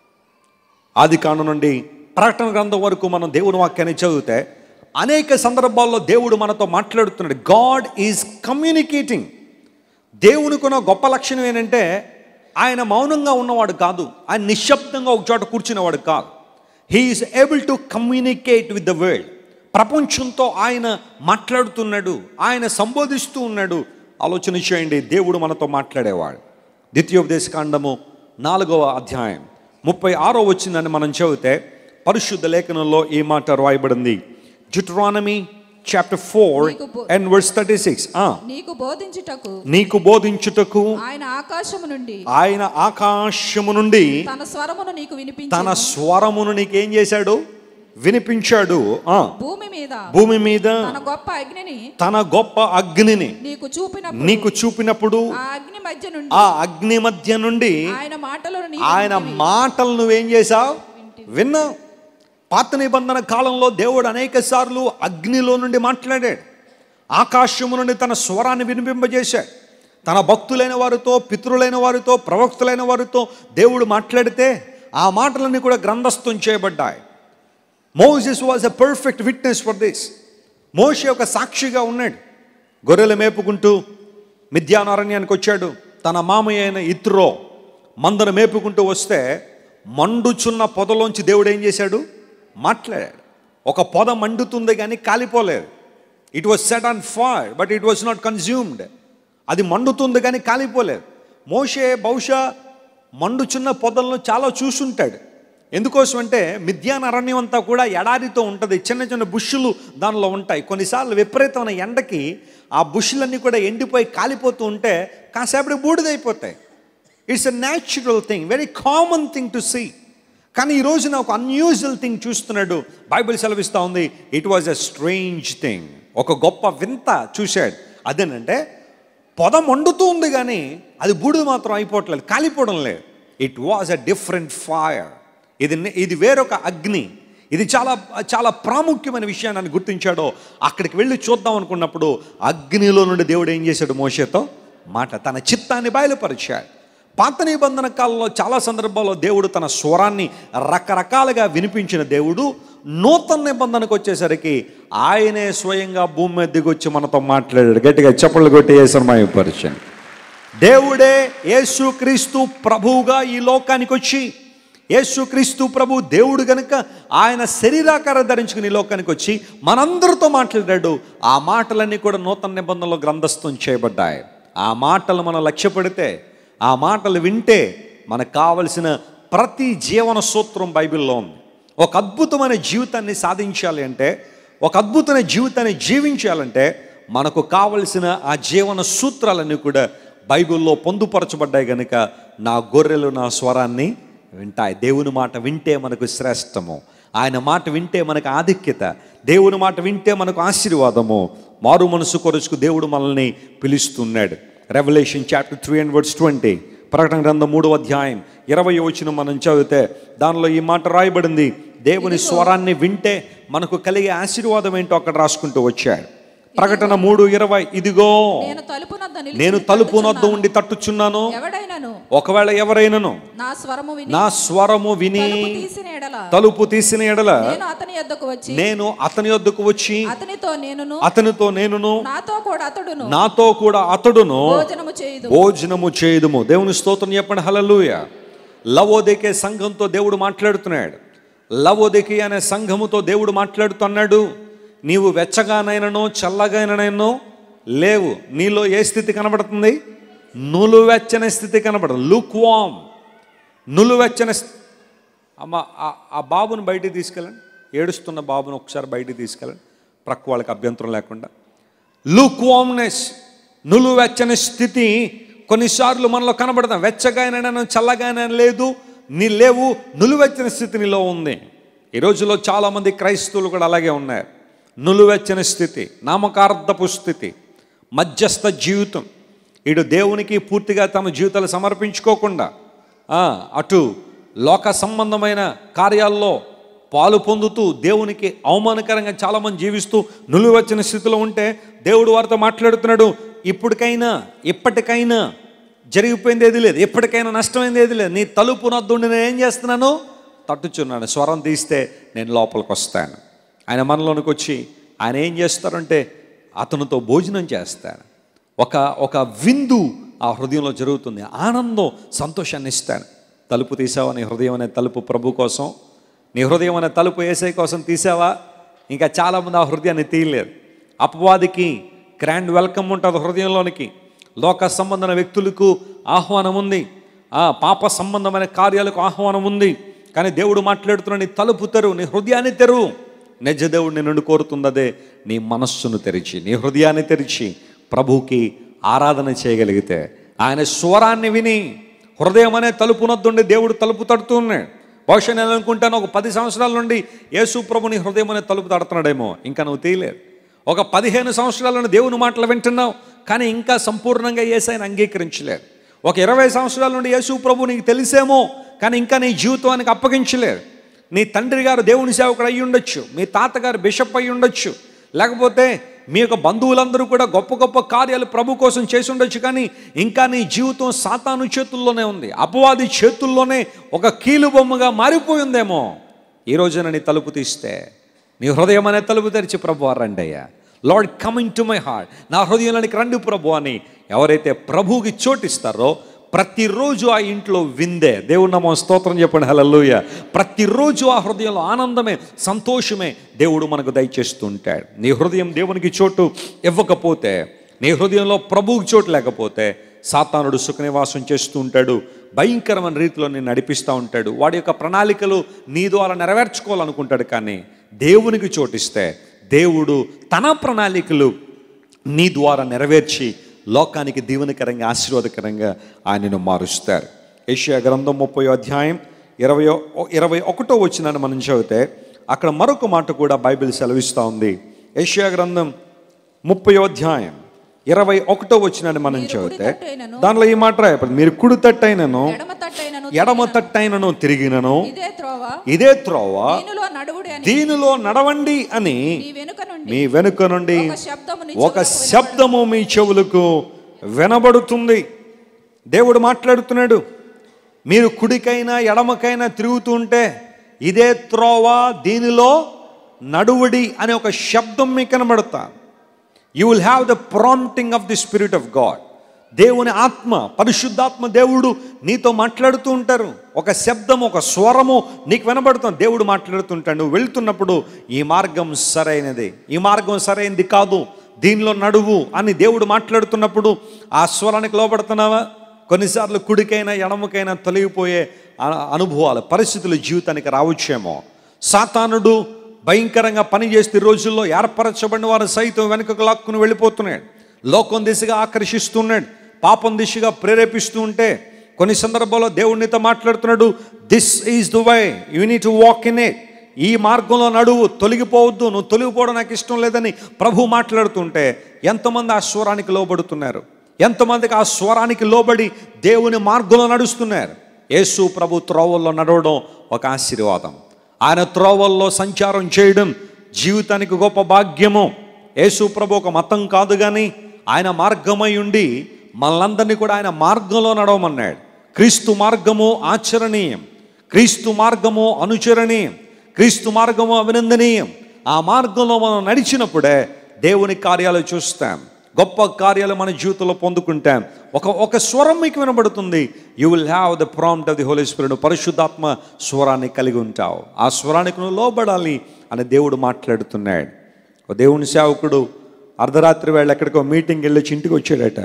ఆది కాండం నుండి ప్రకటన గ్రంథం వరకు మనం దేవుని వాక్యాన్ని చదివితే అనేక సందర్భాల్లో దేవుడు మనతో మాట్లాడుతున్నాడు గాడ్ ఈజ్ కమ్యూనికేటింగ్ దేవునికి ఉన్న గొప్ప లక్షణం ఏంటంటే ఆయన మౌనంగా ఉన్నవాడు కాదు ఆయన నిశ్శబ్దంగా ఒక చోట కూర్చునేవాడు కాదు he is able to communicate with the world ప్రపంచంతో ఆయన మాట్లాడుతున్నాడు ఆయన సంబోధిస్తూ ఉన్నాడు ఆలోచన చేయండి దేవుడు మనతో మాట్లాడేవాడు ద్వితీయోపదేశ కాండము నాలుగవ అధ్యాయం ముప్పై ఆరో వచ్చిందని మనం చదివితే పరిశుద్ధ లేఖనంలో ఈ మాట రాయబడింది జుట్రానమీ చాప్టర్ ఫోర్ నీకు బో- అండ్ వర్స్ థర్టీ సిక్స్ నీకు బోధించుటకు నీకు బోధించుటకు ఆయన ఆకాశము నుండి ఆయన ఆకాశము నుండి తన స్వరమును నీకు వినిపించి తన స్వరమును నీకేం చేశాడు వినిపించాడు ఆ భూమి మీద భూమి మీద తన గొప్ప అగ్నిని తన గొప్ప అగ్నిని నీకు చూపిన నీకు చూపినప్పుడు ఆ అగ్ని మధ్య నుండి ఆ అగ్ని మధ్య నుండి ఆయన మాటలను నీ ఆయన మాటలు నువ్వేం చేశావు విన్నావు పాత నిబంధన కాలంలో దేవుడు అనేక సార్లు అగ్నిలో నుండి మాట్లాడాడు ఆకాశము నుండి తన స్వరాన్ని వినిపింపజేశాడు తన భక్తులైన వారితో పితృలైన వారితో ప్రవక్తులైన వారితో దేవుడు మాట్లాడితే ఆ మాటలన్నీ కూడా గ్రంథస్థం చేయబడ్డాయి Moses was a perfect witness for this మోషే ఒక సాక్షిగా ఉన్నాడు గొర్రెలు మేపుకుంటూ మిథ్యానారణ్యానికి వచ్చాడు తన మామయ్య అయిన ఇత్రో మందను మేపుకుంటూ వస్తే మండుచున్న పొదలోంచి దేవుడు ఏం చేశాడు మాట్లాడాడు ఒక పొద మండుతుంది కానీ కాలిపోలేదు it was set on fire but it was not consumed అది మండుతుంది కానీ కాలిపోలేదు మోషే బహుశా మండుచున్న పొదలను చాలా చూసుంటాడు ఎందుకోసం అంటే మిథ్యాన అరణ్యం అంతా కూడా ఎడారితో ఉంటుంది చిన్న చిన్న బుష్లు దానిలో ఉంటాయి కొన్నిసార్లు విపరీతమైన ఎండకి ఆ బుష్లన్నీ కూడా ఎండిపోయి కాలిపోతూ ఉంటే కాసేపటి బూడిదైపోతాయి it's a natural thing very common thing to see కానీ ఈ రోజున ఒక అన్యూజువల్ థింగ్ చూస్తున్నాడు బైబిల్ సెలవిస్తూ ఉంది it was a strange thing ఒక గొప్ప వింత చూశాడు అదేనంటే పొద మండుతూ ఉంది కానీ అది బూడిద మాత్రం అయిపోవట్లేదు కాలిపోవడం లేదు it was a different fire ఇది ఇది వేరొక అగ్ని ఇది చాలా చాలా ప్రాముఖ్యమైన విషయాన్ని ఆయన గుర్తించాడో అక్కడికి వెళ్ళి చూద్దాం అనుకున్నప్పుడు అగ్నిలో నుండి దేవుడు ఏం చేశాడు మోషేతో మాట తన చిత్తాన్ని బయలుపరిచాడు పాత నిబంధన కాలంలో చాలా సందర్భాల్లో దేవుడు తన స్వరాన్ని రకరకాలుగా వినిపించిన దేవుడు నూతన నిబంధనకు వచ్చేసరికి ఆయనే స్వయంగా భూమి మీద దిగొచ్చి మనతో మాట్లాడాడు గట్టిగా చప్పట్లు కొట్టి వేసారు మా పరిచయం దేవుడే యేసుక్రీస్తు ప్రభువుగా ఈ లోకానికి వచ్చి యేసుక్రీస్తు ప్రభు దేవుడు గనుక ఆయన శరీరాకారం ధరించుకుని ఈ లోకానికి వచ్చి మనందరితో మాట్లాడాడు ఆ మాటలన్నీ కూడా నూతన నిబంధనలో గ్రంథస్థం చేయబడ్డాయి ఆ మాటలు మనం లక్ష్య పెడితే ఆ మాటలు వింటే మనకు కావలసిన ప్రతి జీవన సూత్రం బైబిల్లో ఉంది ఒక అద్భుతమైన జీవితాన్ని సాధించాలి అంటే ఒక అద్భుతమైన జీవితాన్ని జీవించాలంటే మనకు కావలసిన ఆ జీవన సూత్రాలన్నీ కూడా బైబిల్లో పొందుపరచబడ్డాయి కనుక నా గొర్రెలు నా స్వరాన్ని వింటాయి దేవుని మాట వింటే మనకు శ్రేష్టము ఆయన మాట వింటే మనకు ఆధిక్యత దేవుని మాట వింటే మనకు ఆశీర్వాదము మారు మనసు కొరచుకు దేవుడు మనల్ని పిలుస్తున్నాడు Revelation chapter three and words twenty ప్రకటన గ్రంథం మూడవ అధ్యాయం ఇరవై వచ్చిన మనం చదివితే దానిలో ఈ మాట రాయబడింది దేవుని స్వరాన్ని వింటే మనకు కలిగే ఆశీర్వాదం ఏంటో అక్కడ రాసుకుంటూ వచ్చాడు ప్రకటన మూడు ఇరవై ఇదిగో నేను తలుపు నద్ద నిలిచి నేను తలుపు నొద్ద తట్టుచున్నాను. ఉండి తట్టుచున్నాను ఎవడైనను ఒకవేళ ఎవరైనను నా స్వరము విని నా స్వరము విని తలుపు తీసిన ఎడల తలుపు తీసిన ఎడల నేను అతని యొద్దకు వచ్చి నేను అతని వద్దకు వచ్చి అతనితో నేనును అతనితో నేనును నాతో కూడా అతడును నాతో కూడా అతడును భోజనము చేయదు భోజనము చేయుదుము దేవుని స్తోత్రం చెప్పండి హలలుయ లవోదికే సంఘంతో దేవుడు మాట్లాడుతున్నాడు లవోదికి అనే సంఘముతో దేవుడు మాట్లాడుతున్నాడు నీవు వెచ్చగానైనను చల్లగానైనను లేవు నీలో ఏ స్థితి కనబడుతుంది నులువెచ్చని స్థితి కనబడుతుంది లుక్ వామ్ నులువెచ్చని స్థి- అమ్మ ఆ- ఆ బాబును బయటికి తీసుకెళ్ళండి ఏడుస్తున్న బాబును ఒకసారి బయటికి తీసుకెళ్ళండి ప్రక్క వాళ్ళకి అభ్యంతరం లేకుండా లుక్ వామ్నెస్ నులువెచ్చని స్థితి కొన్నిసార్లు మనలో కనబడతాం వెచ్చగానైనా చల్లగానే లేదు నీ లేవు నులువెచ్చని స్థితి నీలో ఉంది ఈ రోజుల్లో చాలామంది క్రైస్తవులు కూడా అలాగే ఉన్నారు నులువెచ్చని స్థితి నామకార్థపు స్థితి మధ్యస్థ జీవితం ఇటు దేవునికి పూర్తిగా తమ జీవితాలు సమర్పించుకోకుండా ఆ, అటు లోక సంబంధమైన కార్యాల్లో పాలు పొందుతూ దేవునికి అవమానకరంగా చాలామంది జీవిస్తూ నులివచ్చిన స్థితిలో ఉంటే దేవుడు వారితో మాట్లాడుతున్నాడు ఇప్పటికైనా ఇప్పటికైనా జరిగిపోయింది ఏది లేదు ఎప్పటికైనా నష్టమైంది ఏది లేదు నీ తలుపు నద్దుండి నేను ఏం చేస్తున్నాను తట్టుచున్నాను స్వరం తీస్తే నేను లోపలికి వస్తాను ఆయన మనలోనికి వచ్చి ఆయన ఏం చేస్తారంటే అతనితో భోజనం చేస్తాను ఒక ఒక విందు ఆ హృదయంలో జరుగుతుంది ఆనందం సంతోషాన్ని ఇస్తాను తలుపు తీసావా నీ హృదయం అనే తలుపు ప్రభు కోసం నీ హృదయం అనే తలుపు ఏసై కోసం తీసావా ఇంకా చాలామంది ఆ హృదయాన్ని తీయలేరు అపవాదికి గ్రాండ్ వెల్కమ్ ఉంటుంది హృదయంలోనికి లోక సంబంధమైన వ్యక్తులకు ఆహ్వానం ఉంది ఆ పాప సంబంధమైన కార్యాలకు ఆహ్వానం ఉంది కానీ దేవుడు మాట్లాడుతున్న నీ తలుపు తెరువు నీ హృదయాన్ని తెరువు నిజ దేవుడు నిన్ను కోరుతున్నదే నీ మనస్సును తెరిచి నీ హృదయాన్ని తెరిచి ప్రభుకి ఆరాధన చేయగలిగితే ఆయన స్వరాన్ని విని హృదయం అనే తలుపు నద్దుండి దేవుడు తలుపు తడుతూ ఉన్నాడు బహుశా నేను అనుకుంటాను ఒక పది సంవత్సరాల నుండి యేసు ప్రభుని హృదయం అనే తలుపు తడుతున్నాడేమో ఇంకా నువ్వు తీయలేదు ఒక పదిహేను సంవత్సరాల నుండి దేవుని మాటలు వింటున్నావు కానీ ఇంకా సంపూర్ణంగా ఏసైని అంగీకరించలేదు ఒక ఇరవై సంవత్సరాల నుండి యేసు ప్రభు నీకు తెలిసేమో కానీ ఇంకా నీ జీవితానికి అప్పగించలేదు నీ తండ్రి గారు దేవుని సేవకుడు అయి ఉండొచ్చు మీ తాతగారు బిషప్ అయి ఉండొచ్చు లేకపోతే మీ యొక్క బంధువులందరూ కూడా గొప్ప గొప్ప కార్యాలు ప్రభు కోసం చేసి ఉండొచ్చు కానీ ఇంకా నీ జీవితం సాతాను చేతుల్లోనే ఉంది అపవాది చేతుల్లోనే ఒక కీలు బొమ్మగా మారిపోయిందేమో ఈ రోజున నీ తలుపు తీస్తే నీ హృదయం అనే తలుపు తెరిచి ప్రభు రండి అయ్యా Lord coming to my heart నా హృదయంలోనికి రండి ప్రభు అని ఎవరైతే ప్రభువుకి చోటిస్తారో ప్రతిరోజు ఆ ఇంట్లో విందే దేవుడు నమ్మ స్తోత్రం చెప్పండి హలలుయ ప్రతిరోజు ఆ హృదయంలో ఆనందమే సంతోషమే దేవుడు మనకు దయచేస్తూ ఉంటాడు నీ హృదయం దేవునికి చోటు ఇవ్వకపోతే నీ హృదయంలో ప్రభువుకి చోటు లేకపోతే సాతానుడు సుఖనివాసం చేస్తూ ఉంటాడు భయంకరమైన రీతిలో నేను నడిపిస్తూ ఉంటాడు వాడి యొక్క ప్రణాళికలు నీ ద్వారా నెరవేర్చుకోవాలనుకుంటాడు కానీ దేవునికి చోటిస్తే దేవుడు తన ప్రణాళికలు నీ ద్వారా నెరవేర్చి లోకానికి దీవెనకరంగా ఆశీర్వాదకరంగా ఆయనను మారుస్తారు ఏషియా గ్రంథం ముప్పై అధ్యాయం ఇరవై ఇరవై ఒకటో వచ్చినాన్ని మనం చదివితే అక్కడ మరొక మాట కూడా బైబిల్ సెలవిస్తూ ఉంది ఏషియా గ్రంథం ముప్పై అధ్యాయం ఇరవై ఒకటో వచ్చినాన్ని మనం మీరు చదివితే కుడి తట్టైనను, దానిలో ఈ మాట రాయబడింది మీరు కుడి తట్టైనను ఎడమ తట్టైనను ఎడమ తట్టైనను తిరిగినను ఇదే త్రోవ ఇదే త్రోవ దీనిలో నడువుడి అని దీనిలో నడవండి అని మీ వెనుక నుండి మీ వెనుక నుండి ఒక శబ్దము నీ ఒక చెవులకు శబ్దము మీ చెవులకు వినబడుతుంది దేవుడు మాట్లాడుతున్నాడు మీరు కుడికైనా ఎడమకైనా తిరుగుతూ ఉంటే ఇదే త్రోవ దీనిలో నడువుడి అనే ఒక శబ్దం మీకు కనబడతా you will have the prompting of the spirit of God దేవుని ఆత్మ పరిశుద్ధాత్మ దేవుడు నీతో మాట్లాడుతూ ఉంటారు ఒక శబ్దం ఒక స్వరము నీకు వినబడుతుంది దేవుడు మాట్లాడుతుంటాడు నువ్వు వెళ్తున్నప్పుడు ఈ మార్గం సరైనది ఈ మార్గం సరైనది కాదు దీనిలో నడువు అని దేవుడు మాట్లాడుతున్నప్పుడు ఆ స్వరానికి లోపడుతున్నావా కొన్నిసార్లు కుడికైనా ఎడమకైనా తొలగిపోయే అ- అనుభవాలు పరిస్థితులు జీవితానికి రావచ్చేమో సాతానుడు భయంకరంగా పనిచేస్తే ఈ రోజుల్లో ఏర్పరచబడిన వారు సైతం వెనుకకు లాక్కుని వెళ్ళిపోతున్నాడు లోకం దిశగా ఆకర్షిస్తున్నాడు పాపం దిశగా ప్రేరేపిస్తూ ఉంటే కొన్ని సందర్భాల్లో దేవుడినితో మాట్లాడుతున్నాడు this is the way you need to walk in it ఈ మార్గంలో నడువు తొలగిపోవద్దు నువ్వు తొలగిపోవడం నాకు ఇష్టం లేదని ప్రభు మాట్లాడుతుంటే ఎంతమంది ఆ స్వరానికి లోబడుతున్నారు ఎంతమందికి ఆ స్వరానికి లోబడి దేవుని మార్గంలో నడుస్తున్నారు యేసు ప్రభు త్రోవల్లో నడవడం ఒక ఆశీర్వాదం ఆయన త్రోవల్లో సంచారం చేయడం జీవితానికి గొప్ప భాగ్యము యేసు ప్రభు ఒక మతం కాదు కానీ ఆయన మార్గమై ఉండి మనలందరినీ కూడా ఆయన మార్గంలో నడవమన్నాడు క్రీస్తు మార్గము ఆచరణీయం క్రీస్తు మార్గము అనుచరణీయం క్రీస్తు మార్గము అభినందనీయం ఆ మార్గంలో మనం నడిచినప్పుడే దేవుని కార్యాలు చూస్తాం గొప్ప కార్యాలు మన జీవితంలో పొందుకుంటాం ఒక ఒక స్వరం మీకు వినబడుతుంది you will have the prompt of the Holy Spirit పరిశుద్ధాత్మ స్వరాన్ని కలిగి ఉంటావు ఆ స్వరానికి నువ్వు లోబడాలి అని దేవుడు మాట్లాడుతున్నాడు ఒక దేవుని సేవకుడు అర్ధరాత్రి వేళ ఎక్కడికో మీటింగ్ వెళ్ళి వచ్చి ఇంటికి వచ్చాడట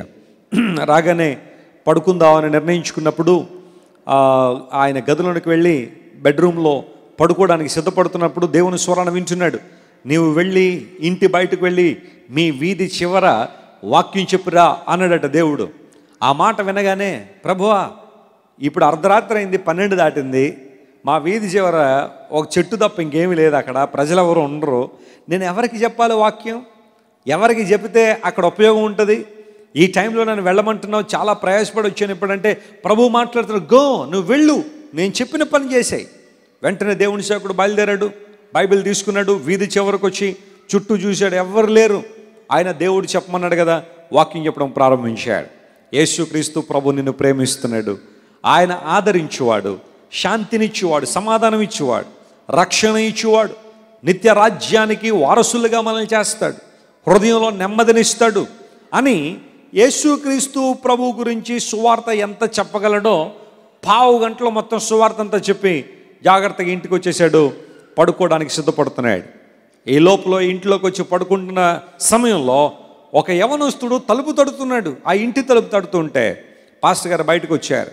రాగానే పడుకుందామని నిర్ణయించుకున్నప్పుడు ఆ, ఆయన గదిలోనికి వెళ్ళి బెడ్రూమ్లో పడుకోవడానికి సిద్ధపడుతున్నప్పుడు దేవుని స్వరాన్ని వింటున్నాడు నీవు వెళ్ళి ఇంటి బయటకు వెళ్ళి మీ వీధి చివర వాక్యం చెప్పురా అన్నాడట దేవుడు ఆ మాట వినగానే ప్రభువా ఇప్పుడు అర్ధరాత్రి అయింది పన్నెండు దాటింది మా వీధి చివర ఒక చెట్టు తప్ప ఇంకేమీ లేదు అక్కడ ప్రజలు ఎవరు ఉండరు నేను ఎవరికి చెప్పాలి వాక్యం ఎవరికి చెబితే అక్కడ ఉపయోగం ఉంటుంది ఈ టైంలో నన్ను వెళ్ళమంటున్నావు చాలా ప్రయాసపడి వచ్చాను ఇప్పుడంటే ప్రభు మాట్లాడుతున్నాడు గో నువ్వు వెళ్ళు నేను చెప్పిన పని చేసాయి వెంటనే దేవుని సేవకుడు బయలుదేరాడు బైబిల్ తీసుకున్నాడు వీధి చివరికి వచ్చి చుట్టూ చూశాడు ఎవ్వరు లేరు ఆయన దేవుడు చెప్పమన్నాడు కదా వాక్యం చెప్పడం ప్రారంభించాడు యేసుక్రీస్తు ప్రభు నిన్ను ప్రేమిస్తున్నాడు ఆయన ఆదరించువాడు శాంతినిచ్చేవాడు సమాధానం ఇచ్చేవాడు రక్షణ ఇచ్చేవాడు నిత్య రాజ్యానికి వారసులుగా మనల్ని చేస్తాడు హృదయంలో నెమ్మదినిస్తాడు అని యేసుక్రీస్తు ప్రభు గురించి సువార్త ఎంత చెప్పగలడో పావు గంటలో మొత్తం సువార్త అంతా చెప్పి జాగ్రత్తగా ఇంటికి వచ్చేసాడు పడుకోవడానికి సిద్ధపడుతున్నాడు ఈ లోపల ఇంట్లోకి వచ్చి పడుకుంటున్న సమయంలో ఒక యవనస్తుడు తలుపు తడుతున్నాడు ఆ ఇంటి తలుపు తడుతుంటే పాస్టర్ గారు బయటకు వచ్చారు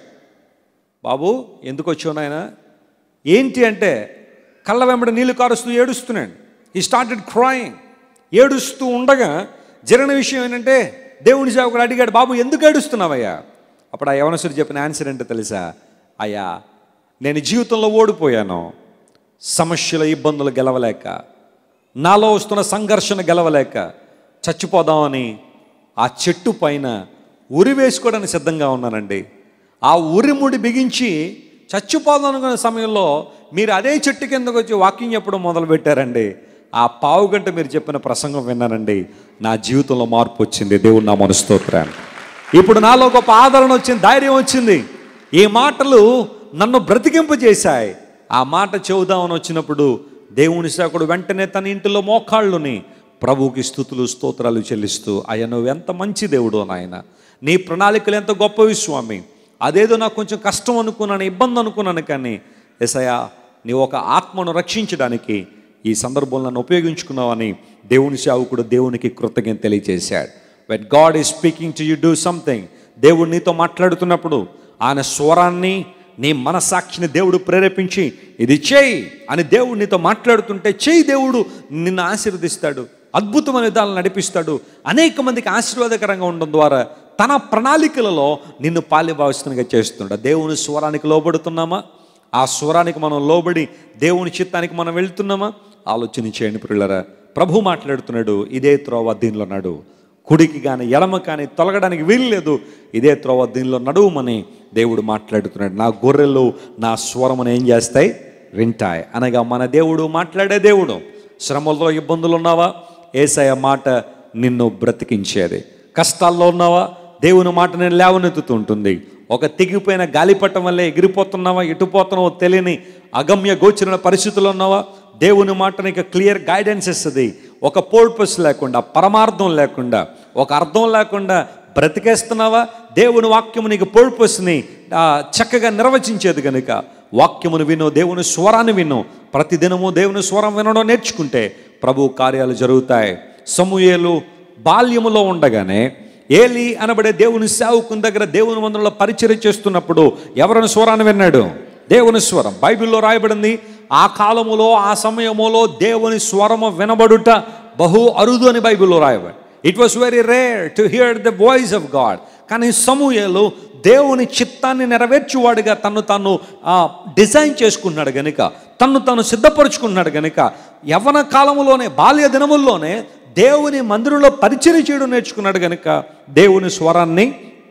బాబు ఎందుకు వచ్చావు నాయన ఏంటి అంటే కళ్ళ వెంబడి నీళ్లు కారుస్తూ ఏడుస్తున్నాడు ఈ స్టార్టెడ్ క్రాయింగ్ ఏడుస్తూ ఉండగా జరిగిన విషయం ఏంటంటే దేవుని సేవకుడు అడిగాడు బాబు ఎందుకు ఏడుస్తున్నావయ్యా అప్పుడు ఆ యవనసుడు చెప్పిన ఆన్సర్ ఏంటో తెలుసా అయ్యా నేను జీవితంలో ఓడిపోయాను సమస్యల ఇబ్బందులు గెలవలేక నాలో వస్తున్న సంఘర్షణ గెలవలేక చచ్చిపోదామని ఆ చెట్టు పైన ఉరి వేసుకోవడానికి సిద్ధంగా ఉన్నానండి ఆ ఉరిముడి బిగించి చచ్చిపోదాం అనుకున్న సమయంలో మీరు అదే చెట్టు కిందకు వచ్చి వాకింగ్ చెప్పడం మొదలు పెట్టారండి ఆ పావు గంట మీరు చెప్పిన ప్రసంగం విన్నానండి నా జీవితంలో మార్పు వచ్చింది దేవుడు నా మనస్తోత్రాన్ని ఇప్పుడు నాలో గొప్ప ఆదరణ వచ్చింది ధైర్యం వచ్చింది ఈ మాటలు నన్ను బ్రతికింపజేశాయి ఆ మాట చెబుదామని వచ్చినప్పుడు దేవుని సేవకుడు వెంటనే తన ఇంటిలో మోకాళ్ళుని ప్రభువుకి స్థుతులు స్తోత్రాలు చెల్లిస్తూ అయ్యా నువ్వు ఎంత మంచి దేవుడు నాయన నీ ప్రణాళికలు ఎంత గొప్పవి స్వామి అదేదో నాకు కొంచెం కష్టం అనుకున్నాను ఇబ్బంది అనుకున్నాను కానీ ఎసయా నీ ఒక ఆత్మను రక్షించడానికి ఈ సందర్భంలో నన్ను ఉపయోగించుకున్నావని దేవుని సేవకుడు దేవునికి కృతజ్ఞత తెలియజేశాడు when God is speaking to you do something దేవుడు నీతో మాట్లాడుతున్నప్పుడు ఆయన స్వరాన్ని నీ మనసాక్షిని దేవుడు ప్రేరేపించి ఇది చేయి అని దేవుడు నీతో మాట్లాడుతుంటే చేయి దేవుడు నిన్ను ఆశీర్వదిస్తాడు అద్భుతమైన విధాలను నడిపిస్తాడు అనేక మందికి ఆశీర్వాదకరంగా ఉండడం ద్వారా తన ప్రణాళికలలో నిన్ను పాల్యభావిస్తునిగా చేస్తున్నాడు దేవుని స్వరానికి లోబడుతున్నామా ఆ స్వరానికి మనం లోబడి దేవుని చిత్తానికి మనం వెళ్తున్నామా ఆలోచన చేయండి పిల్లరా ప్రభు మాట్లాడుతున్నాడు ఇదే త్రోవ దీనిలో నాడు కుడికి కానీ ఎడమ కానీ తొలగడానికి వీలు లేదు ఇదే త్రోవ దీనిలో నడువుమని దేవుడు మాట్లాడుతున్నాడు నా గొర్రెలు నా స్వరమును ఏం చేస్తాయి వింటాయి అనగా మన దేవుడు మాట్లాడే దేవుడు శ్రమల్లో ఇబ్బందులు ఉన్నావా ఏసయ మాట నిన్ను బ్రతికించేది కష్టాల్లో ఉన్నావా దేవుని మాట నేను లేవనెత్తుతూ ఉంటుంది ఒక తెగిపోయిన గాలిపటం వల్లే ఎగిరిపోతున్నావా ఎటుపోతున్నావో తెలియని అగమ్య గోచరణ పరిస్థితుల్లో ఉన్నావా దేవుని మాట నీకు క్లియర్ గైడెన్స్ ఇస్తుంది ఒక పర్పస్ లేకుండా పరమార్థం లేకుండా ఒక అర్థం లేకుండా బ్రతికేస్తున్నావా దేవుని వాక్యము నీకు పర్పస్ని ఆ, చక్కగా నిర్వచించేది కనుక వాక్యమును విను దేవుని స్వరాన్ని విను ప్రతిదినము దేవుని స్వరం వినడం నేర్చుకుంటే ప్రభు కార్యాలు జరుగుతాయి సమూయేలు బాల్యములో ఉండగానే ఏలి అనబడే దేవుని సేవకుని దగ్గర దేవుని మందులో పరిచయం చేస్తున్నప్పుడు ఎవరిని స్వరాన్ని విన్నాడు దేవుని స్వరం బైబిల్లో రాయబడింది ఆ కాలములో ఆ సమయములో దేవుని స్వరము వినబడుట బహు అరుదు అని బైబిల్లో రాయబడి it was very rare to hear the voice of God కానీ సమూయేలు దేవుని చిత్తాన్ని నెరవేర్చువాడిగా తను తాను డిజైన్ చేసుకున్నాడు గనుక తను తాను సిద్ధపరుచుకున్నాడు గనుక యవన కాలములోనే బాల్య దినముల్లోనే దేవుని మందిరంలో పరిచయం చేయడం నేర్చుకున్నాడు గనుక దేవుని స్వరాన్ని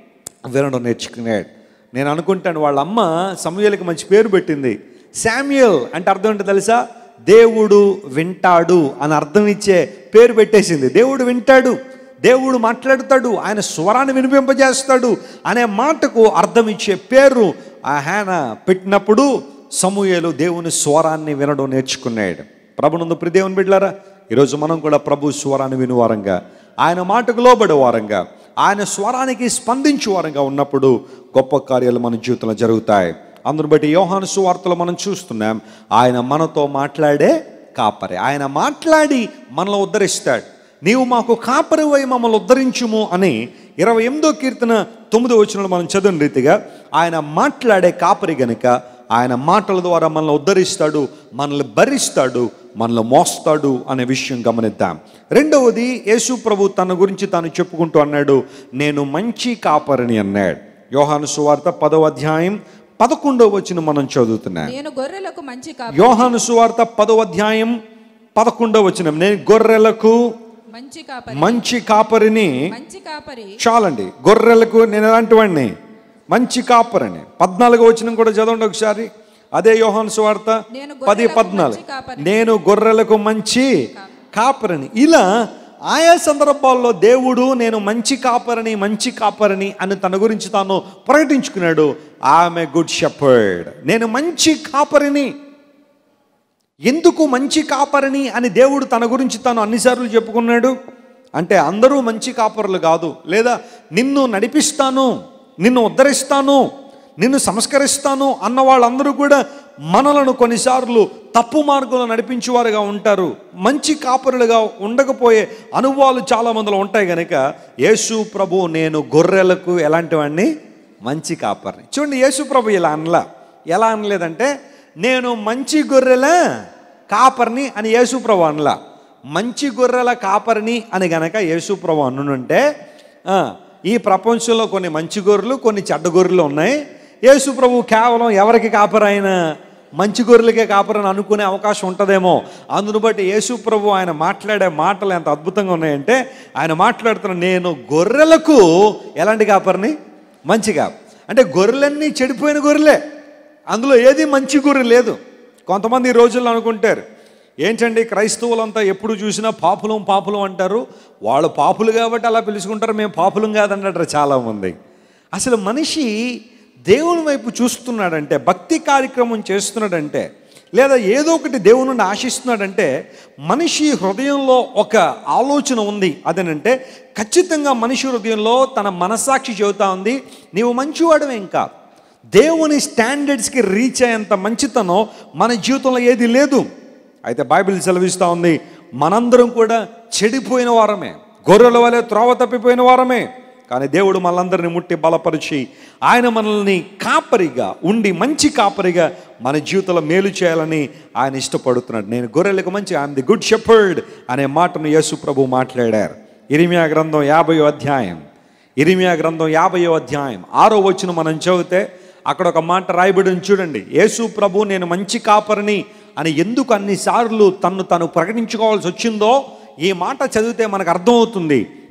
వినడం నేర్చుకున్నాడు నేను అనుకుంటాను వాళ్ళ అమ్మ సమూయేలకి మంచి పేరు పెట్టింది శామ్యుయల్ అంటే అర్థం ఏంటో తెలుసా దేవుడు వింటాడు అని అర్థం ఇచ్చే పేరు పెట్టేసింది దేవుడు వింటాడు దేవుడు మాట్లాడుతాడు ఆయన స్వరాన్ని వినిపింపజేస్తాడు అనే మాటకు అర్థం ఇచ్చే పేరు ఆ హ్యాన పెట్టినప్పుడు సమూయేలు దేవుని స్వరాన్ని వినడం నేర్చుకున్నాడు ప్రభునందు ప్రి దేవుని బిడ్డారా ఈరోజు మనం కూడా ప్రభు స్వరాన్ని వినువారంగా ఆయన మాటకు లోబడే వారంగా ఆయన స్వరానికి స్పందించే వారంగా ఉన్నప్పుడు గొప్ప కార్యాలు మన జీవితంలో జరుగుతాయి అందును బట్టి యోహాను సువార్తలో మనం చూస్తున్నాం ఆయన మనతో మాట్లాడే కాపరి ఆయన మాట్లాడి మనల్ని ఉద్ధరిస్తాడు నీవు మాకు కాపరివై మమ్మల్ని ఉద్ధరించుము అని ఇరవై ఎనిమిదో కీర్తన తొమ్మిదో వచనంలో మనం చదివిన రీతిగా ఆయన మాట్లాడే కాపరి గనుక ఆయన మాటల ద్వారా మనల్ని ఉద్ధరిస్తాడు మనల్ని భరిస్తాడు మనల్ని మోస్తాడు అనే విషయం గమనిద్దాం రెండవది యేసు ప్రభు తన గురించి తాను చెప్పుకుంటూ అన్నాడు నేను మంచి కాపరిని అన్నాడు యోహాను సువార్త పదవ అధ్యాయం పదకొండవ వచ్చిన మనం చదువుతున్నాం నేను గొర్రెలకు మంచి కాపరి యోహాను సువార్త పదవ అధ్యాయం పదకొండవ వచనం నేను గొర్రెలకు మంచి కాపరి మంచి కాపరిని మంచి కాపరి చాలండి గొర్రెలకు నేను ఎలాంటి వాడిని మంచి కాపరిని పద్నాలుగు వచ్చిన కూడా చదవండి ఒకసారి అదే యోహాను సువార్త నేను పది గొర్రెలకు పద్నాలుగు మంచి కాపరిని. నేను గొర్రెలకు మంచి కాపరిని ఇలా ఆయా సందర్భాల్లో దేవుడు నేను మంచి కాపరిని మంచి కాపరిని అని తన గురించి తాను ప్రకటించుకున్నాడు ఆమె గుడ్ షెపర్డ్ నేను మంచి కాపరిని ఎందుకు మంచి కాపరిని అని దేవుడు తన గురించి తాను అన్నిసార్లు చెప్పుకున్నాడు అంటే అందరూ మంచి కాపరులు కాదు లేదా నిన్ను నడిపిస్తాను నిన్ను ఉద్ధరిస్తాను నిన్ను సంస్కరిస్తాను అన్న వాళ్ళందరూ కూడా మనలను కొన్నిసార్లు తప్పు మార్గంలో నడిపించేవారుగా ఉంటారు మంచి కాపరులుగా ఉండకపోయే అనుభవాలు చాలా మందిలో ఉంటాయి కనుక యేసు ప్రభు నేను గొర్రెలకు ఎలాంటి వాడిని మంచి కాపరిని చూడండి యేసు ప్రభు ఇలా అనలా ఎలా అనలేదంటే నేను మంచి గొర్రెల కాపరిని అని యేసుప్రభు అనలా మంచి గొర్రెల కాపరిని అని గనక యేసుప్రభు అనుంటే ఆ, ఈ ప్రపంచంలో కొన్ని మంచి గొర్రెలు కొన్ని చెడ్డ గొర్రెలు ఉన్నాయి యేసుప్రభు కేవలం ఎవరికి కాపరైన మంచి గొర్రెలకే కాపరని అనుకునే అవకాశం ఉంటుందేమో అందును బట్టి యేసుప్రభు ఆయన మాట్లాడే మాటలు ఎంత అద్భుతంగా ఉన్నాయంటే ఆయన మాట్లాడుతున్న నేను గొర్రెలకు ఎలాంటి కాపరిని మంచి కాపరి అంటే గొర్రెలన్నీ చెడిపోయిన గొర్రెలే అందులో ఏది మంచి గొర్రె లేదు కొంతమంది ఈ రోజుల్లో అనుకుంటారు ఏంటండి క్రైస్తవులంతా ఎప్పుడు చూసినా పాపులం పాపులం అంటారు వాళ్ళు పాపులు కాబట్టి అలా పిలుచుకుంటారు మేము పాపులం కాదంటారు చాలామంది అసలు మనిషి దేవుని వైపు చూస్తున్నాడంటే భక్తి కార్యక్రమం చేస్తున్నాడంటే లేదా ఏదో ఒకటి దేవుని నుండి ఆశిస్తున్నాడంటే మనిషి హృదయంలో ఒక ఆలోచన ఉంది అదేనంటే ఖచ్చితంగా మనిషి హృదయంలో తన మనస్సాక్షి చెబుతా ఉంది నీవు మంచివాడవే ఇంకా దేవుని స్టాండర్డ్స్కి రీచ్ అయ్యేంత మంచితనం మన జీవితంలో ఏది లేదు అయితే బైబిల్ సెలవిస్తూ ఉంది మనందరం కూడా చెడిపోయిన వారమే గొర్రెల వలె త్రోవ తప్పిపోయిన వారమే కానీ దేవుడు మనందరిని ముట్టి బలపరిచి ఆయన మనల్ని కాపరిగా ఉండి మంచి కాపరిగా మన జీవితంలో మేలు చేయాలని ఆయన ఇష్టపడుతున్నాడు నేను గొర్రెలకు మంచి ఐఎమ్ ది గుడ్ షెపర్డ్ అనే మాటను యేసు ప్రభు మాట్లాడారు ఇరిమియా గ్రంథం యాభై అధ్యాయం ఇరిమియా గ్రంథం యాభయో అధ్యాయం ఆరో వచ్చిన మనం చదివితే అక్కడ ఒక మాట రాయబడి ఉంది చూడండి యేసు ప్రభు నేను మంచి కాపరిని అని ఎందుకు అన్నిసార్లు తన్ను తను ప్రకటించుకోవాల్సి వచ్చిందో ఈ మాట చదివితే మనకు అర్థమవుతుంది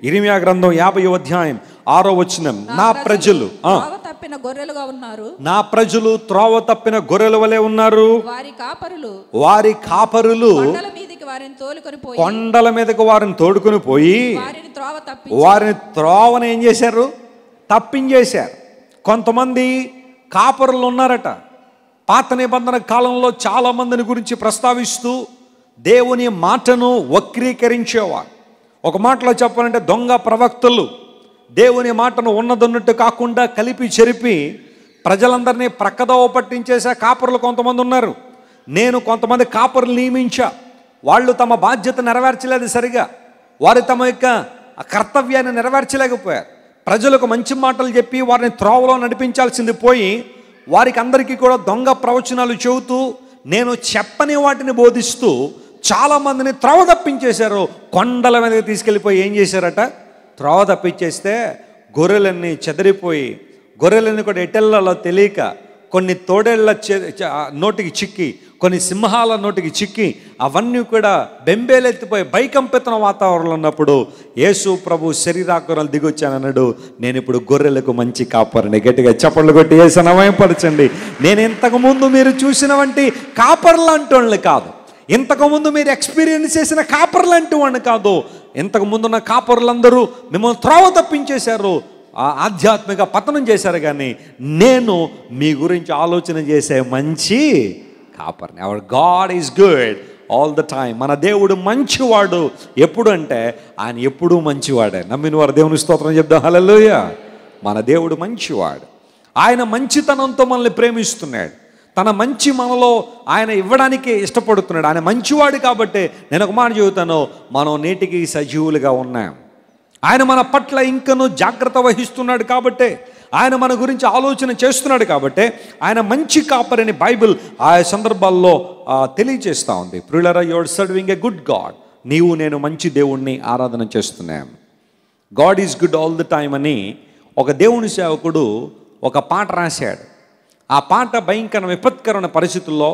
ఇరిమియా గ్రంథం యాభై అధ్యాయం ఆరో వచనం నా ప్రజలు ఆ, త్రోవ తప్పిన గొర్రెలుగా ఉన్నారు నా ప్రజలు త్రోవ తప్పిన గొర్రెల వలె ఉన్నారు వారి కాపరులు వారి కాపరులు కొండల మీదికి వారిని తోలుకొని పోయి కొండల మీదకు వారిని తోడుకొని పోయి వారిని త్రోవ తప్పి వారిని త్రోవను ఏం చేశారు తప్పించేశారు కొంతమంది కాపరులు ఉన్నారట పాత నిబంధన కాలంలో చాలా మందిని గురించి ప్రస్తావిస్తూ దేవుని మాటను వక్రీకరించేవారు ఒక మాటలో చెప్పాలంటే దొంగ ప్రవక్తలు దేవుని మాటను ఉన్నదన్నట్టు కాకుండా కలిపి చెరిపి ప్రజలందరినీ ప్రక్కదోవ పట్టించేసే కాపరులు కొంతమంది ఉన్నారు నేను కొంతమంది కాపరులు నియమించా వాళ్ళు తమ బాధ్యత నెరవేర్చలేదు సరిగా వారు తమ యొక్క కర్తవ్యాన్ని నెరవేర్చలేకపోయారు ప్రజలకు మంచి మాటలు చెప్పి వారిని త్రోవలో నడిపించాల్సింది పోయి వారికి అందరికీ కూడా దొంగ ప్రవచనాలు చెబుతూ నేను చెప్పని వాటిని బోధిస్తూ చాలా మందిని త్రోవ తప్పించేశారు కొండల మీదకి తీసుకెళ్ళిపోయి ఏం చేశారట త్రోవ తప్పించేస్తే గొర్రెలన్నీ చెదిరిపోయి గొర్రెలన్నీ కూడా ఎటెళ్లలో తెలియక కొన్ని తోడేళ్ల చె- చ- నోటికి చిక్కి కొన్ని సింహాల నోటికి చిక్కి అవన్నీ కూడా బెంబేలెత్తిపోయి భయకంపితన వాతావరణంలో ఉన్నప్పుడు యేసు ప్రభు శరీరాకురాలు దిగొచ్చానన్నాడు నేను ఇప్పుడు గొర్రెలకు మంచి కాపరిని గట్టిగా చప్పట్లు కొట్టి వేసి నమయపరచండి నేను ఇంతకు ముందు మీరు చూసిన వంటి కాపర్లు అంటోళ్ళని కాదు ఇంతకు ముందు మీరు ఎక్స్పీరియన్స్ చేసిన కాపర్లు అంటూ వాడిని కాదు ఇంతకు ముందున్న కాపర్లందరూ మిమ్మల్ని త్రోవ తప్పించేశారు ఆ ఆధ్యాత్మిక పతనం చేశారు కానీ నేను మీ గురించి ఆలోచన చేసే మంచి కాపర్ని our God is good all the time మన దేవుడు మంచివాడు ఎప్పుడు అంటే ఆయన ఎప్పుడూ మంచివాడే నమ్మిన వారు దేవుని స్తోత్రం చెప్దాం హల్లెలూయ మన దేవుడు మంచివాడు ఆయన మంచితనంతో మనల్ని ప్రేమిస్తున్నాడు తన మంచి మనలో ఆయన ఇవ్వడానికి ఇష్టపడుతున్నాడు ఆయన మంచివాడు కాబట్టి నేను ఒక మాట చెబుతాను మనం నేటికి సజీవులుగా ఉన్నాం ఆయన మన పట్ల ఇంకనూ జాగ్రత్త వహిస్తున్నాడు కాబట్టే ఆయన మన గురించి ఆలోచన చేస్తున్నాడు కాబట్టే ఆయన మంచి కాపరిని బైబిల్ ఆ సందర్భాల్లో ఆ, తెలియజేస్తూ ఉంది ప్రియులరా you're serving a good God నీవు నేను మంచి దేవుణ్ణి ఆరాధన చేస్తున్నాం God is good all the time అని ఒక దేవుని సేవకుడు ఒక పాట రాశాడు ఆ పాట భయంకర విపత్కరమైన పరిస్థితుల్లో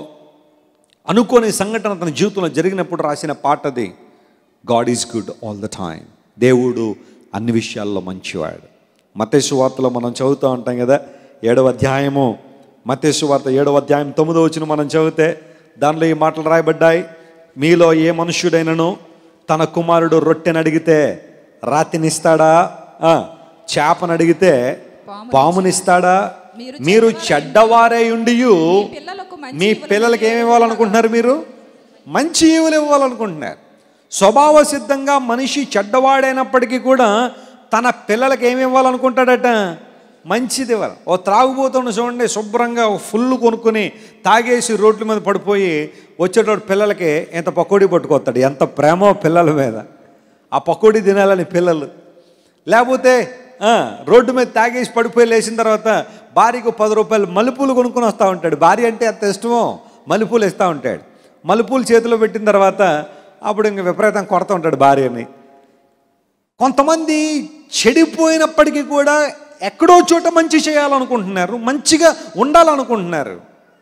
అనుకోని సంఘటన తన జీవితంలో జరిగినప్పుడు రాసిన పాటది God is good all the time దేవుడు అన్ని విషయాల్లో మంచివాడు మతేసు వార్తలో మనం చదువుతూ ఉంటాం కదా ఏడవ అధ్యాయము మతేసు వార్త ఏడవ అధ్యాయం తొమ్మిదో వచ్చిన మనం చదివితే దానిలో ఈ మాటలు రాయబడ్డాయి మీలో ఏ మనుష్యుడైనను తన కుమారుడు రొట్టెని అడిగితే రాతినిస్తాడా ఆ, చేపను అడిగితే పామునిస్తాడా మీరు చెడ్డవారే ఉండియు పిల్లలకు మంచి మీ పిల్లలకి ఏమి ఇవ్వాలనుకుంటున్నారు మీరు మంచి ఈవులు ఇవ్వాలనుకుంటున్నారు స్వభావ సిద్ధంగా మనిషి చెడ్డవాడైనప్పటికీ కూడా తన పిల్లలకి ఏమి ఇవ్వాలనుకుంటాడట మంచిది ఇవ్వాలి ఓ త్రాగుబోతున్న చూడండి శుభ్రంగా ఫుల్ కొనుక్కొని తాగేసి రోడ్ల మీద పడిపోయి వచ్చేటోడు పిల్లలకి ఎంత పకోడీ పట్టుకొస్తాడు ఎంత ప్రేమో పిల్లల మీద ఆ పకోడీ తినాలని పిల్లలు లేకపోతే ఆ, రోడ్డు మీద తాగేసి పడిపోయి లేచిన తర్వాత భార్యకు పది రూపాయలు మలుపులు కొనుక్కొని వస్తూ ఉంటాడు భార్య అంటే అంత ఇష్టమో మలుపులు ఇస్తూ ఉంటాడు మలుపులు చేతిలో పెట్టిన తర్వాత అప్పుడు ఇంక విపరీతం కొడతా ఉంటాడు భార్యని కొంతమంది చెడిపోయినప్పటికీ కూడా ఎక్కడో చోట మంచి చేయాలనుకుంటున్నారు మంచిగా ఉండాలనుకుంటున్నారు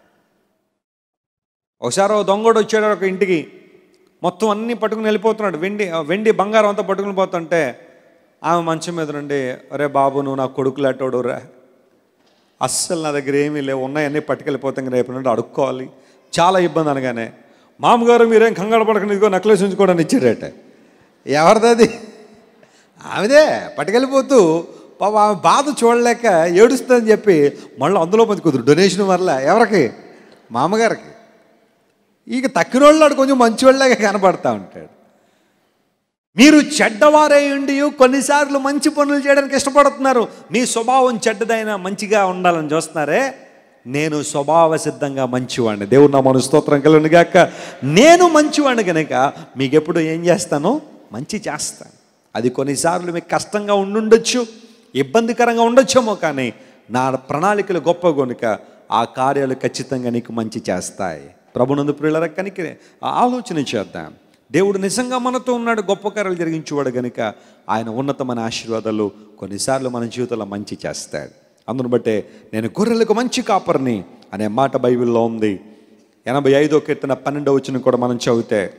ఒకసారి ఓ దొంగడు వచ్చాడు ఒక ఇంటికి మొత్తం అన్నీ పట్టుకుని వెళ్ళిపోతున్నాడు వెండి వెండి బంగారం అంతా పట్టుకుని పోతుంటే ఆమె మంచం మీద నుండి అరే బాబు నువ్వు నా కొడుకులాటోడు రా అస్సలు నా దగ్గర ఏమీ లేవు ఉన్నాయన్నీ పట్టుకెళ్ళిపోతాం రేపు నుండి అడుక్కోవాలి చాలా ఇబ్బంది అనగానే మామగారు మీరేం కంగారు పడకండి ఇదిగో నెక్లెస్ ఉంచుకోవడానికి ఇచ్చారట ఎవరిదది ఆమెదే పట్టుకెళ్ళిపోతూ పాప ఆమె బాధ చూడలేక ఏడుస్తుందని చెప్పి మళ్ళీ అందులో మంది కుదురు డొనేషన్ వల్ల ఎవరికి మామగారికి ఇక తక్కిన వాళ్ళు కొంచెం మంచివాళ్ళగా కనపడతా ఉంటాడు మీరు చెడ్డవారై ఉండి కొన్నిసార్లు మంచి పనులు చేయడానికి ఇష్టపడుతున్నారు మీ స్వభావం చెడ్డదైనా మంచిగా ఉండాలని చూస్తున్నారే నేను స్వభావ సిద్ధంగా మంచివాడిని దేవుడు నా మన స్తోత్రం కలిగిన గాక నేను మంచివాడిని కనుక మీకు ఎప్పుడు ఏం చేస్తాను మంచి చేస్తాను అది కొన్నిసార్లు మీకు కష్టంగా ఉండుండొచ్చు ఇబ్బందికరంగా ఉండొచ్చేమో కానీ నా ప్రణాళికలు గొప్ప కనుక ఆ కార్యాలు ఖచ్చితంగా నీకు మంచి చేస్తాయి ప్రభునందు ప్రియుల కనికి ఆలోచన చేద్దాం దేవుడు నిజంగా మనతో ఉన్నాడు గొప్ప కార్యాలు జరిగించేవాడు గనుక ఆయన ఉన్నతమైన ఆశీర్వాదాలు కొన్నిసార్లు మన జీవితంలో మంచి చేస్తాడు అందును బట్టే నేను గొర్రెలకు మంచి కాపర్ని అనే మాట బైబిల్లో ఉంది ఎనభై ఐదో కీర్తన పన్నెండవ వచ్చిన కూడా మనం చదివితే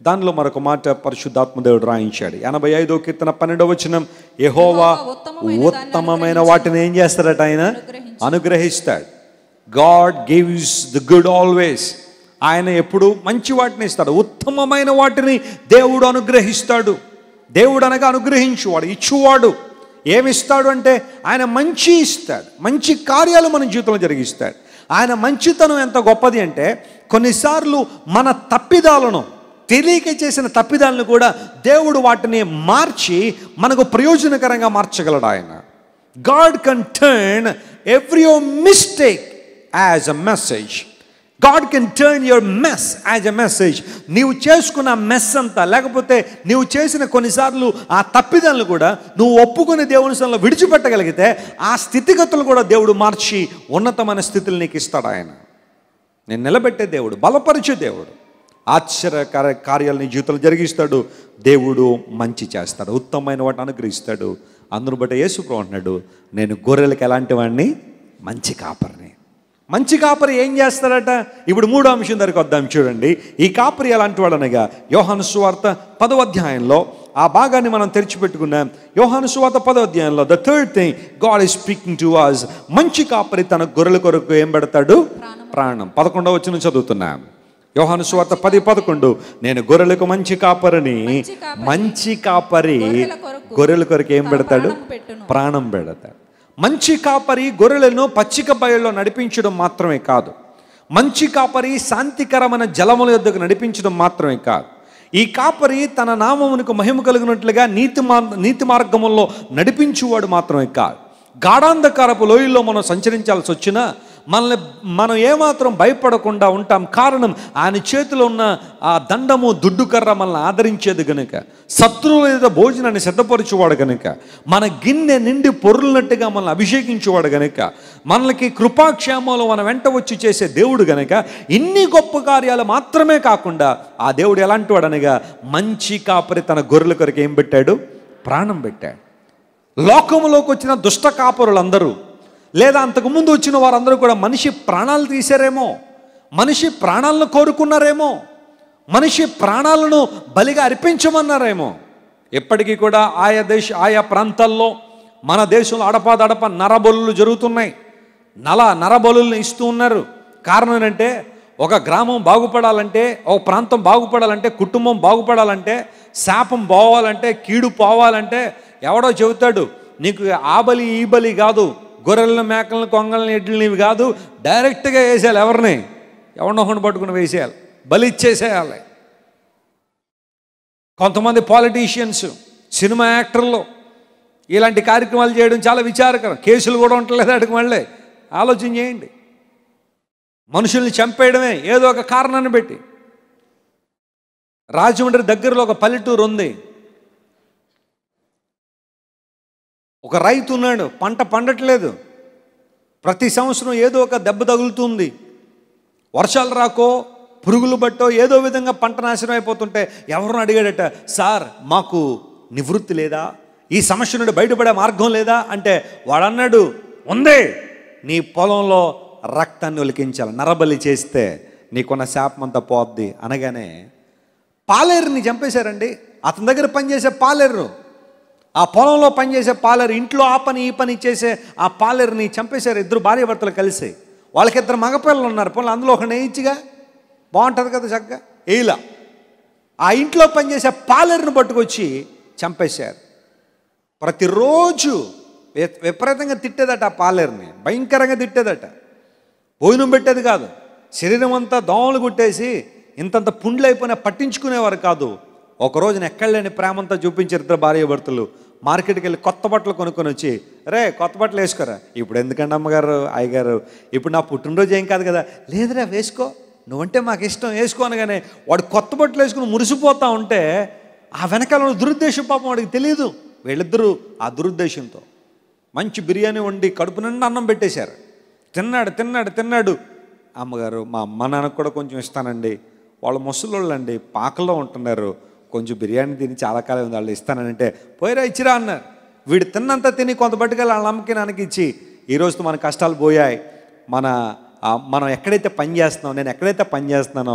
దానిలో మరొక మాట పరిశుద్ధాత్మ దేవుడు రాయించాడు ఎనభై ఐదో కీర్తన పన్నెండవ వచనం యెహోవా ఉత్తమమైన దాన్ని ఉత్తమమైన వాటిని ఏం చేస్తాడట ఆయన అనుగ్రహిస్తాడు God gives the good always ఆయన ఎప్పుడు మంచి వాటిని ఇస్తాడు ఉత్తమమైన వాటిని దేవుడు అనుగ్రహిస్తాడు దేవుడు అనగా అనుగ్రహించువాడు ఇచ్చువాడు ఏమిస్తాడు అంటే ఆయన మంచి ఇస్తాడు మంచి కార్యాలు మన జీవితంలో జరిగిస్తాడు ఆయన మంచితనం ఎంత గొప్పది అంటే కొన్నిసార్లు మన తప్పిదాలను తెలియక చేసిన తప్పిదాలను కూడా దేవుడు వాటిని మార్చి మనకు ప్రయోజనకరంగా మార్చగలడు ఆయన God can turn every mistake as a message God can turn your mess as a message నీవు చేసుకున్న మెస్ అంతా లేకపోతే నీవు చేసిన కొన్నిసార్లు ఆ తప్పిదాలను కూడా నువ్వు ఒప్పుకుని దేవుని సన్నిలో విడిచిపెట్టగలిగితే ఆ స్థితిగతులు కూడా దేవుడు మార్చి ఉన్నతమైన స్థితులు నీకు ఇస్తాడు ఆయన నేను నిలబెట్టే దేవుడు బలపరిచే దేవుడు ఆశ్చర్యకర కార్యాలు నీ జీవితంలో జరిగిస్తాడు దేవుడు మంచి చేస్తాడు ఉత్తమమైన వాటిని అనుగ్రహిస్తాడు అందును బట్టి యేసుప్రభు అంటున్నాడు నేను గొర్రెలకు ఎలాంటి వాడిని మంచి కాపరిని మంచి కాపరి ఏం చేస్తాడట ఇప్పుడు మూడో అంశం దగ్గరికి వద్దాం చూడండి ఈ కాపరి ఎలాంటి వాడు అనగా యోహాను సువార్త పదవ అధ్యాయంలో ఆ భాగాన్ని మనం తెరిచిపెట్టుకున్నాం యోహాను సువార్త పదవ అధ్యాయంలో the third thing God is speaking to us మంచి కాపరి తన గొర్రెల కొరకు ఏం పెడతాడు ప్రాణం పదకొండవ వచ్చిన చదువుతున్నాం యోహాను సువార్త పది పదకొండు నేను గొర్రెలకు మంచి కాపరిని మంచి కాపరి. మంచి కాపరి గొర్రెల కొరకు గొర్రెల కొరకు ఏం తన పెడతాడు ప్రాణం పెట్టును. ప్రాణం పెడతాడు మంచి కాపరి గొర్రెలను పచ్చిక బయల్లో నడిపించడం మాత్రమే కాదు మంచి కాపరి శాంతికరమైన జలముల యొద్దకు నడిపించడం మాత్రమే కాదు ఈ కాపరి తన నామమునకు మహిమ కలిగినట్లుగా నీతి మార్ నీతి మార్గముల్లో నడిపించువాడు మాత్రమే కాదు గాఢాంధకారపు లోయల్లో మనం సంచరించాల్సి వచ్చినా మనల్ని మనం ఏమాత్రం భయపడకుండా ఉంటాం కారణం ఆయన చేతిలో ఉన్న ఆ దండము దుడ్డు కర్ర మనల్ని ఆదరించేది గనుక శత్రువుల మీద భోజనాన్ని సిద్ధపరచువాడు గనుక మన గిన్నె నిండి పొరులునట్టుగా మనల్ని అభిషేకించేవాడు గనుక మనకి కృపాక్షేమాలు మన వెంట వచ్చి చేసే దేవుడు గనుక ఇన్ని గొప్ప కార్యాలు మాత్రమే కాకుండా ఆ దేవుడు ఎలాంటి వాడు అనగా మంచి కాపరి తన గొర్రెల కొరకు ఏం పెట్టాడు ప్రాణం పెట్టాడు లోకములోకి వచ్చిన దుష్ట కాపరులందరూ లేదా అంతకుముందు వచ్చిన వారందరూ కూడా మనిషి ప్రాణాలు తీశారేమో మనిషి ప్రాణాలను కోరుకున్నారేమో మనిషి ప్రాణాలను బలిగా అర్పించమన్నారేమో ఎప్పటికీ కూడా ఆయా దేశ ఆయా ప్రాంతాల్లో మన దేశంలో అడపాదడప నరబలులు జరుగుతున్నాయి నల నరబలుల్ని ఇస్తూ ఉన్నారు కారణం ఏంటంటే ఒక గ్రామం బాగుపడాలంటే ఒక ప్రాంతం బాగుపడాలంటే కుటుంబం బాగుపడాలంటే శాపం పోవాలంటే కీడు పోవాలంటే ఎవడో చెబుతాడు నీకు ఆ బలి ఈ బలి కాదు గొర్రెలను మేకలను కొంగలను ఎడ్లని ఇవి కాదు డైరెక్ట్గా వేసేయాలి ఎవరిని ఎవరినో ఒకరిని పట్టుకుని వేసేయాలి బలి ఇచ్చేసేయాలి కొంతమంది పాలిటీషియన్స్ సినిమా యాక్టర్లు ఇలాంటి కార్యక్రమాలు చేయడం చాలా విచారకరం కేసులు కూడా ఉండలేదు అడిగి మళ్ళీ ఆలోచన చేయండి మనుషుల్ని చంపేయడమే ఏదో ఒక కారణాన్ని పెట్టి రాజమండ్రి దగ్గరలో ఒక పల్లెటూరు ఉంది ఒక రైతు ఉన్నాడు పంట పండట్లేదు ప్రతి సంవత్సరం ఏదో ఒక దెబ్బ తగులుతుంది వర్షాలు రాకో పురుగులు బట్టో ఏదో విధంగా పంట నాశనం అయిపోతుంటే ఎవరిని అడిగాడట సార్ మాకు నివృత్తి లేదా ఈ సమస్య నుండి బయటపడే మార్గం లేదా అంటే వాడన్నాడు ఉందే నీ పొలంలో రక్తాన్ని ఒలికించాలి నరబలి చేస్తే నీకున్న శాపం అంతా పోద్ది అనగానే పాలేరుని చంపేశారండి అతని దగ్గర పనిచేసే పాలేరు ఆ పొలంలో పనిచేసే పాలేరు ఇంట్లో ఆ పని ఈ పని చేసే ఆ పాలేరుని చంపేశారు ఇద్దరు భార్య భర్తలు కలిసి వాళ్ళకి ఇద్దరు మగపిల్లలు ఉన్నారు పొలం అందులో ఒక నేయిచ్చిగా బాగుంటుంది కదా చక్కగా ఏలా ఆ ఇంట్లో పనిచేసే పాలేరుని పట్టుకొచ్చి చంపేశారు ప్రతిరోజు వి- విపరీతంగా తిట్టేదట ఆ పాలేరుని భయంకరంగా తిట్టేదట భోజనం పెట్టేది కాదు శరీరం అంతా దోమలు కుట్టేసి ఇంతంత పుండ్లు అయిపోయినా పట్టించుకునేవారు కాదు ఒక రోజున ఎక్కడలేని ప్రేమంతా చూపించారు ఇద్దరు భార్య భర్తలు మార్కెట్కి వెళ్ళి కొత్త బట్టలు కొనుక్కొని వచ్చి రే కొత్త బట్టలు వేసుకోరా ఇప్పుడు ఎందుకండి అమ్మగారు అయ్యగారు ఇప్పుడు నా పుట్టినరోజు ఏం కాదు కదా లేదురా వేసుకో నువ్వంటే మాకు ఇష్టం వేసుకో అనగానే వాడు కొత్త బట్టలు వేసుకుని మురిసిపోతా ఉంటే ఆ వెనకాల ఉన్న దురుద్దేశం పాపం వాడికి తెలియదు వీళ్ళిద్దరూ ఆ దురుద్దేశంతో మంచి బిర్యానీ వండి కడుపు నిండా అన్నం పెట్టేశారు తిన్నాడు తిన్నాడు తిన్నాడు అమ్మగారు మా అమ్మ నాన్నకు కూడా కొంచెం ఇస్తానండి వాళ్ళ ముసలోళ్ళండి పాకల్లో ఉంటున్నారు కొంచెం బిర్యానీ తిని చాలా కాలం ఉంది వాళ్ళు ఇస్తానంటే పోయిరా ఇచ్చిరా అన్నారు వీడు తిన్నంత తిని కొంత పట్టుకెళ్ళి వాళ్ళ అమ్మకి నాన్నకి ఇచ్చి ఈ రోజుతో మన కష్టాలు పోయాయి మన ఆ, మనం ఎక్కడైతే పని చేస్తున్నాం నేను ఎక్కడైతే పని చేస్తున్నానో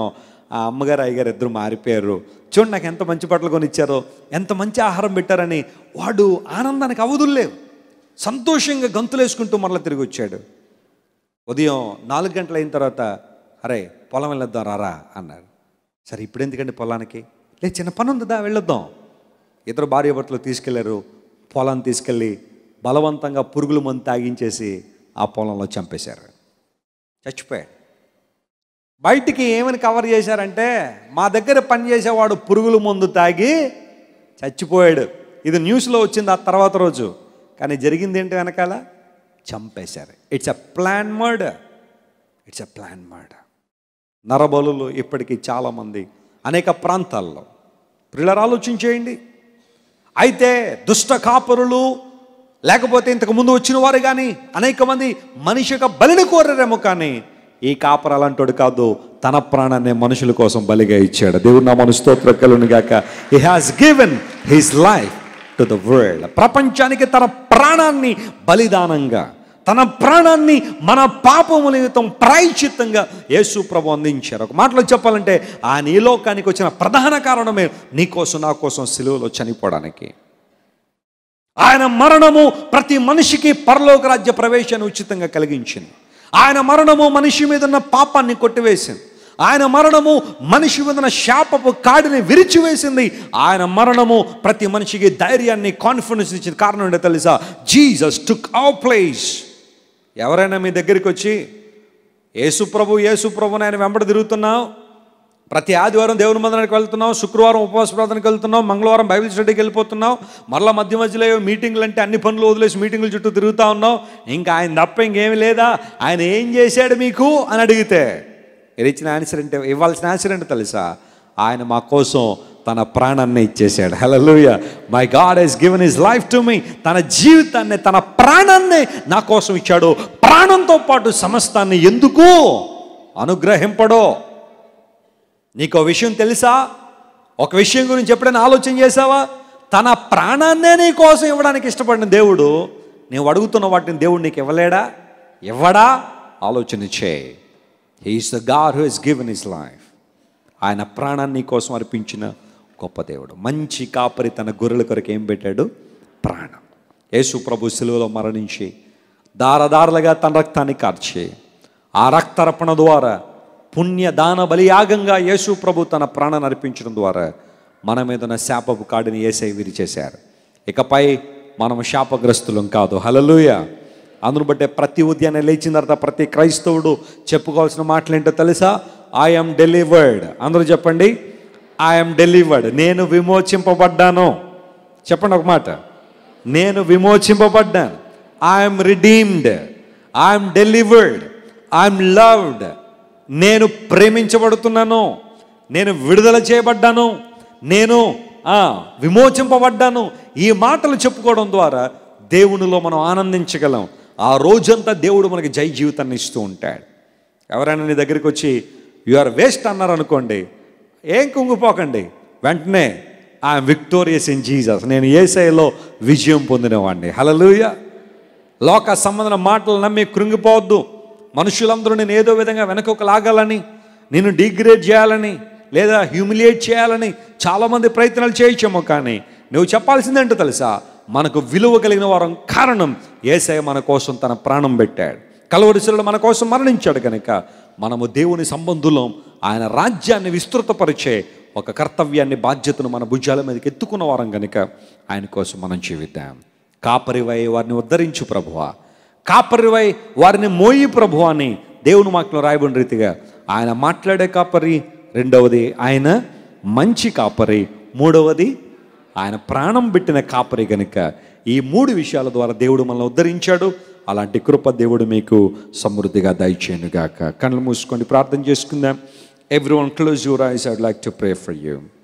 ఆ అమ్మగారు అయ్యగారు ఇద్దరు మారిపోయారు చూడండి నాకు ఎంత మంచి బట్టలు కొనిచ్చారో ఎంత మంచి ఆహారం పెట్టారని వాడు ఆనందానికి అవధులు లేవు సంతోషంగా గంతులేసుకుంటూ మరలా తిరిగి వచ్చాడు ఉదయం నాలుగు గంటలు అయిన తర్వాత అరే పొలం వెళ్ళొద్దాం రారా అన్నారు సరే ఇప్పుడు ఎందుకండి పొలానికి లేదు చిన్న పని ఉందా వెళ్ళొద్దాం ఇద్దరు భార్య భర్తలు తీసుకెళ్లారు పొలం తీసుకెళ్ళి బలవంతంగా పురుగుల మందు తాగించేసి ఆ పొలంలో చంపేశారు చచ్చిపోయాడు బయటికి ఏమని కవర్ చేశారంటే మా దగ్గర పనిచేసేవాడు పురుగుల మందు తాగి చచ్చిపోయాడు ఇది న్యూస్లో వచ్చింది ఆ తర్వాత రోజు కానీ జరిగింది ఏంటి వెనకాల చంపేశారు it's a plan murder it's a plan murder నరబలులు ఇప్పటికీ చాలామంది అనేక ప్రాంతాల్లో ప్రిల్లర్ ఆలోచించేయండి అయితే దుష్ట కాపరులు లేకపోతే ఇంతకు ముందు వచ్చిన వారు కానీ అనేక మంది మనిషి యొక్క బలిని కోరారేమో కానీ ఈ కాపర్ అలాంటోడు కాదు తన ప్రాణాన్ని మనుషుల కోసం బలిగా ఇచ్చాడు దేవుడు నా మన స్తోత్ర కలును గాక he has given his life to the world ప్రపంచానికి తన ప్రాణాన్ని బలిదానంగా తన ప్రాణాన్ని మన పాపము నిమిత్తం ప్రాయచిత్తంగా యేసు ప్రభు అందించారు ఒక మాటలో చెప్పాలంటే ఆయన ఈ లోకానికి వచ్చిన ప్రధాన కారణమే నీ కోసం నా కోసం సిలువలో చనిపోవడానికి ఆయన మరణము ప్రతి మనిషికి పరలోక రాజ్య ప్రవేశాన్ని ఉచితంగా కలిగించింది ఆయన మరణము మనిషి మీద ఉన్న పాపాన్ని కొట్టివేసింది ఆయన మరణము మనిషి మీద ఉన్న శాపపు కాడిని విరిచివేసింది ఆయన మరణము ప్రతి మనిషికి ధైర్యాన్ని కాన్ఫిడెన్స్ ఇచ్చింది కారణం ఏంటో తెలుసా జీసస్ టుక్ అవర్ ప్లేస్ ఎవరైనా మీ దగ్గరికి వచ్చి యేసు ప్రభు యేసు ప్రభు ఆయన వెంబడి తిరుగుతున్నావు ప్రతి ఆదివారం దేవుని మందిరానికి వెళ్తున్నాం శుక్రవారం ఉపవాస ప్రార్థనకి వెళ్తున్నాం మంగళవారం బైబిల్ స్టడీకి వెళ్ళిపోతున్నాం మరలా మధ్య మధ్యలో ఏవో మీటింగ్లు అంటే అన్ని పనులు వదిలేసి మీటింగుల చుట్టూ తిరుగుతూ ఉన్నాం ఇంకా ఆయన తప్ప ఇంకేమి లేదా ఆయన ఏం చేశాడు మీకు అని అడిగితే మీరు ఇచ్చిన ఆన్సర్ అంటే ఇవ్వాల్సిన ఆన్సర్ అంటే తెలుసా ఆయన మా కోసం తన ప్రాణాన్ని ఇచ్చేసాడు hallelujah my God he's given his life to me తన జీవితాన్ని తన ప్రాణాన్ని నా కోసం ఇచ్చాడు ప్రాణంతో పాటు సమస్తాన్ని ఎందుకు అనుగ్రహింపడో నీకు విషయం తెలుసా ఒక విషయం గురించి ఎప్పుడైనా ఆలోచన చేసావా తన ప్రాణాన్నే నీ కోసం ఇవ్వడానికి ఇష్టపడిన దేవుడు నీవు అడుగుతున్న వాటిని దేవుడు నీకు ఇవ్వలేడా ఇవ్వడా ఆలోచన చేయి he is the God who is given his life ఆయన ప్రాణాన్ని నీ కోసం అర్పించిన గొప్ప దేవుడు మంచి కాపరి తన గొర్రెల కొరకు ఏం పెట్టాడు ప్రాణం యేసు ప్రభు సిలువలో మరణించి దారదారులుగా తన రక్తాన్ని కార్చి ఆ రక్తరపణ ద్వారా పుణ్య దాన బలియాగంగా యేసు ప్రభు తన ప్రాణాన్ని అర్పించడం ద్వారా మన మీద ఉన్న శాపపు కాడిని ఏసై విరిచేశారు ఇకపై మనం శాపగ్రస్తులం కాదు హలలుయ అందును బట్టే ప్రతి ఉదయాన్నే లేచిన తర్వాత ప్రతి క్రైస్తవుడు చెప్పుకోవాల్సిన మాటలు ఏంటో తెలుసా ఐఎమ్ డెలివర్డ్ అందరూ చెప్పండి ఐఎమ్ డెలివర్డ్ నేను విమోచింపబడ్డాను చెప్పండి ఒక మాట నేను విమోచింపబడ్డాను I'm redeemed I'm delivered I'm loved నేను ప్రేమించబడుతున్నాను నేను విడుదల చేయబడ్డాను నేను ఆ, విమోచింపబడ్డాను ఈ మాటలు చెప్పుకోవడం ద్వారా దేవునిలో మనం ఆనందించగలం ఆ రోజంతా దేవుడు మనకి జై జీవితాన్ని ఇస్తూ ఉంటాడు ఎవరైనా నీ దగ్గరికి వచ్చి యు ఆర్ వేస్ట్ అన్నారు అనుకోండి ఏం కుంగిపోకండి వెంటనే ఐఎమ్ విక్టోరియస్ ఇన్ జీసస్ నేను ఏసైలో విజయం పొందినవాడిని హలలుయ లోక సంబంధన మాటలు నమ్మి కృంగిపోవద్దు మనుషులందరూ నేను ఏదో విధంగా వెనకొక లాగాలని నేను డిగ్రేడ్ చేయాలని లేదా హ్యూమిలియేట్ చేయాలని చాలామంది ప్రయత్నాలు చేయొచ్చేమో కానీ నువ్వు చెప్పాల్సిందేంటో తెలుసా మనకు విలువ కలిగిన వారం కారణం ఏసయ మన కోసం తన ప్రాణం పెట్టాడు కలవరిశిలో మన కోసం మరణించాడు కనుక మనము దేవుని సంబంధులం ఆయన రాజ్యాన్ని విస్తృతపరిచే ఒక కర్తవ్యాన్ని బాధ్యతను మన భుజాల మీదకి ఎత్తుకున్న వారం కనుక ఆయన కోసం మనం జీవిద్దాం కాపరివై వారిని ఉద్ధరించు ప్రభువా కాపరివై వారిని మోయి ప్రభు అని దేవుని మాటలో రాయబడిన రీతిగా ఆయన మాట్లాడే కాపరి రెండవది ఆయన మంచి కాపరి మూడవది ఆయన ప్రాణం పెట్టిన కాపరి గనుక ఈ మూడు విషయాల ద్వారా దేవుడు మనల్ని ఉద్ధరించాడు అలాంటి కృప దేవుడు మీకు సమృద్ధిగా దయచేయనుగాక కళ్ళు మూసుకొని ప్రార్థన చేసుకుందాం every one close your eyes I'd like to pray for you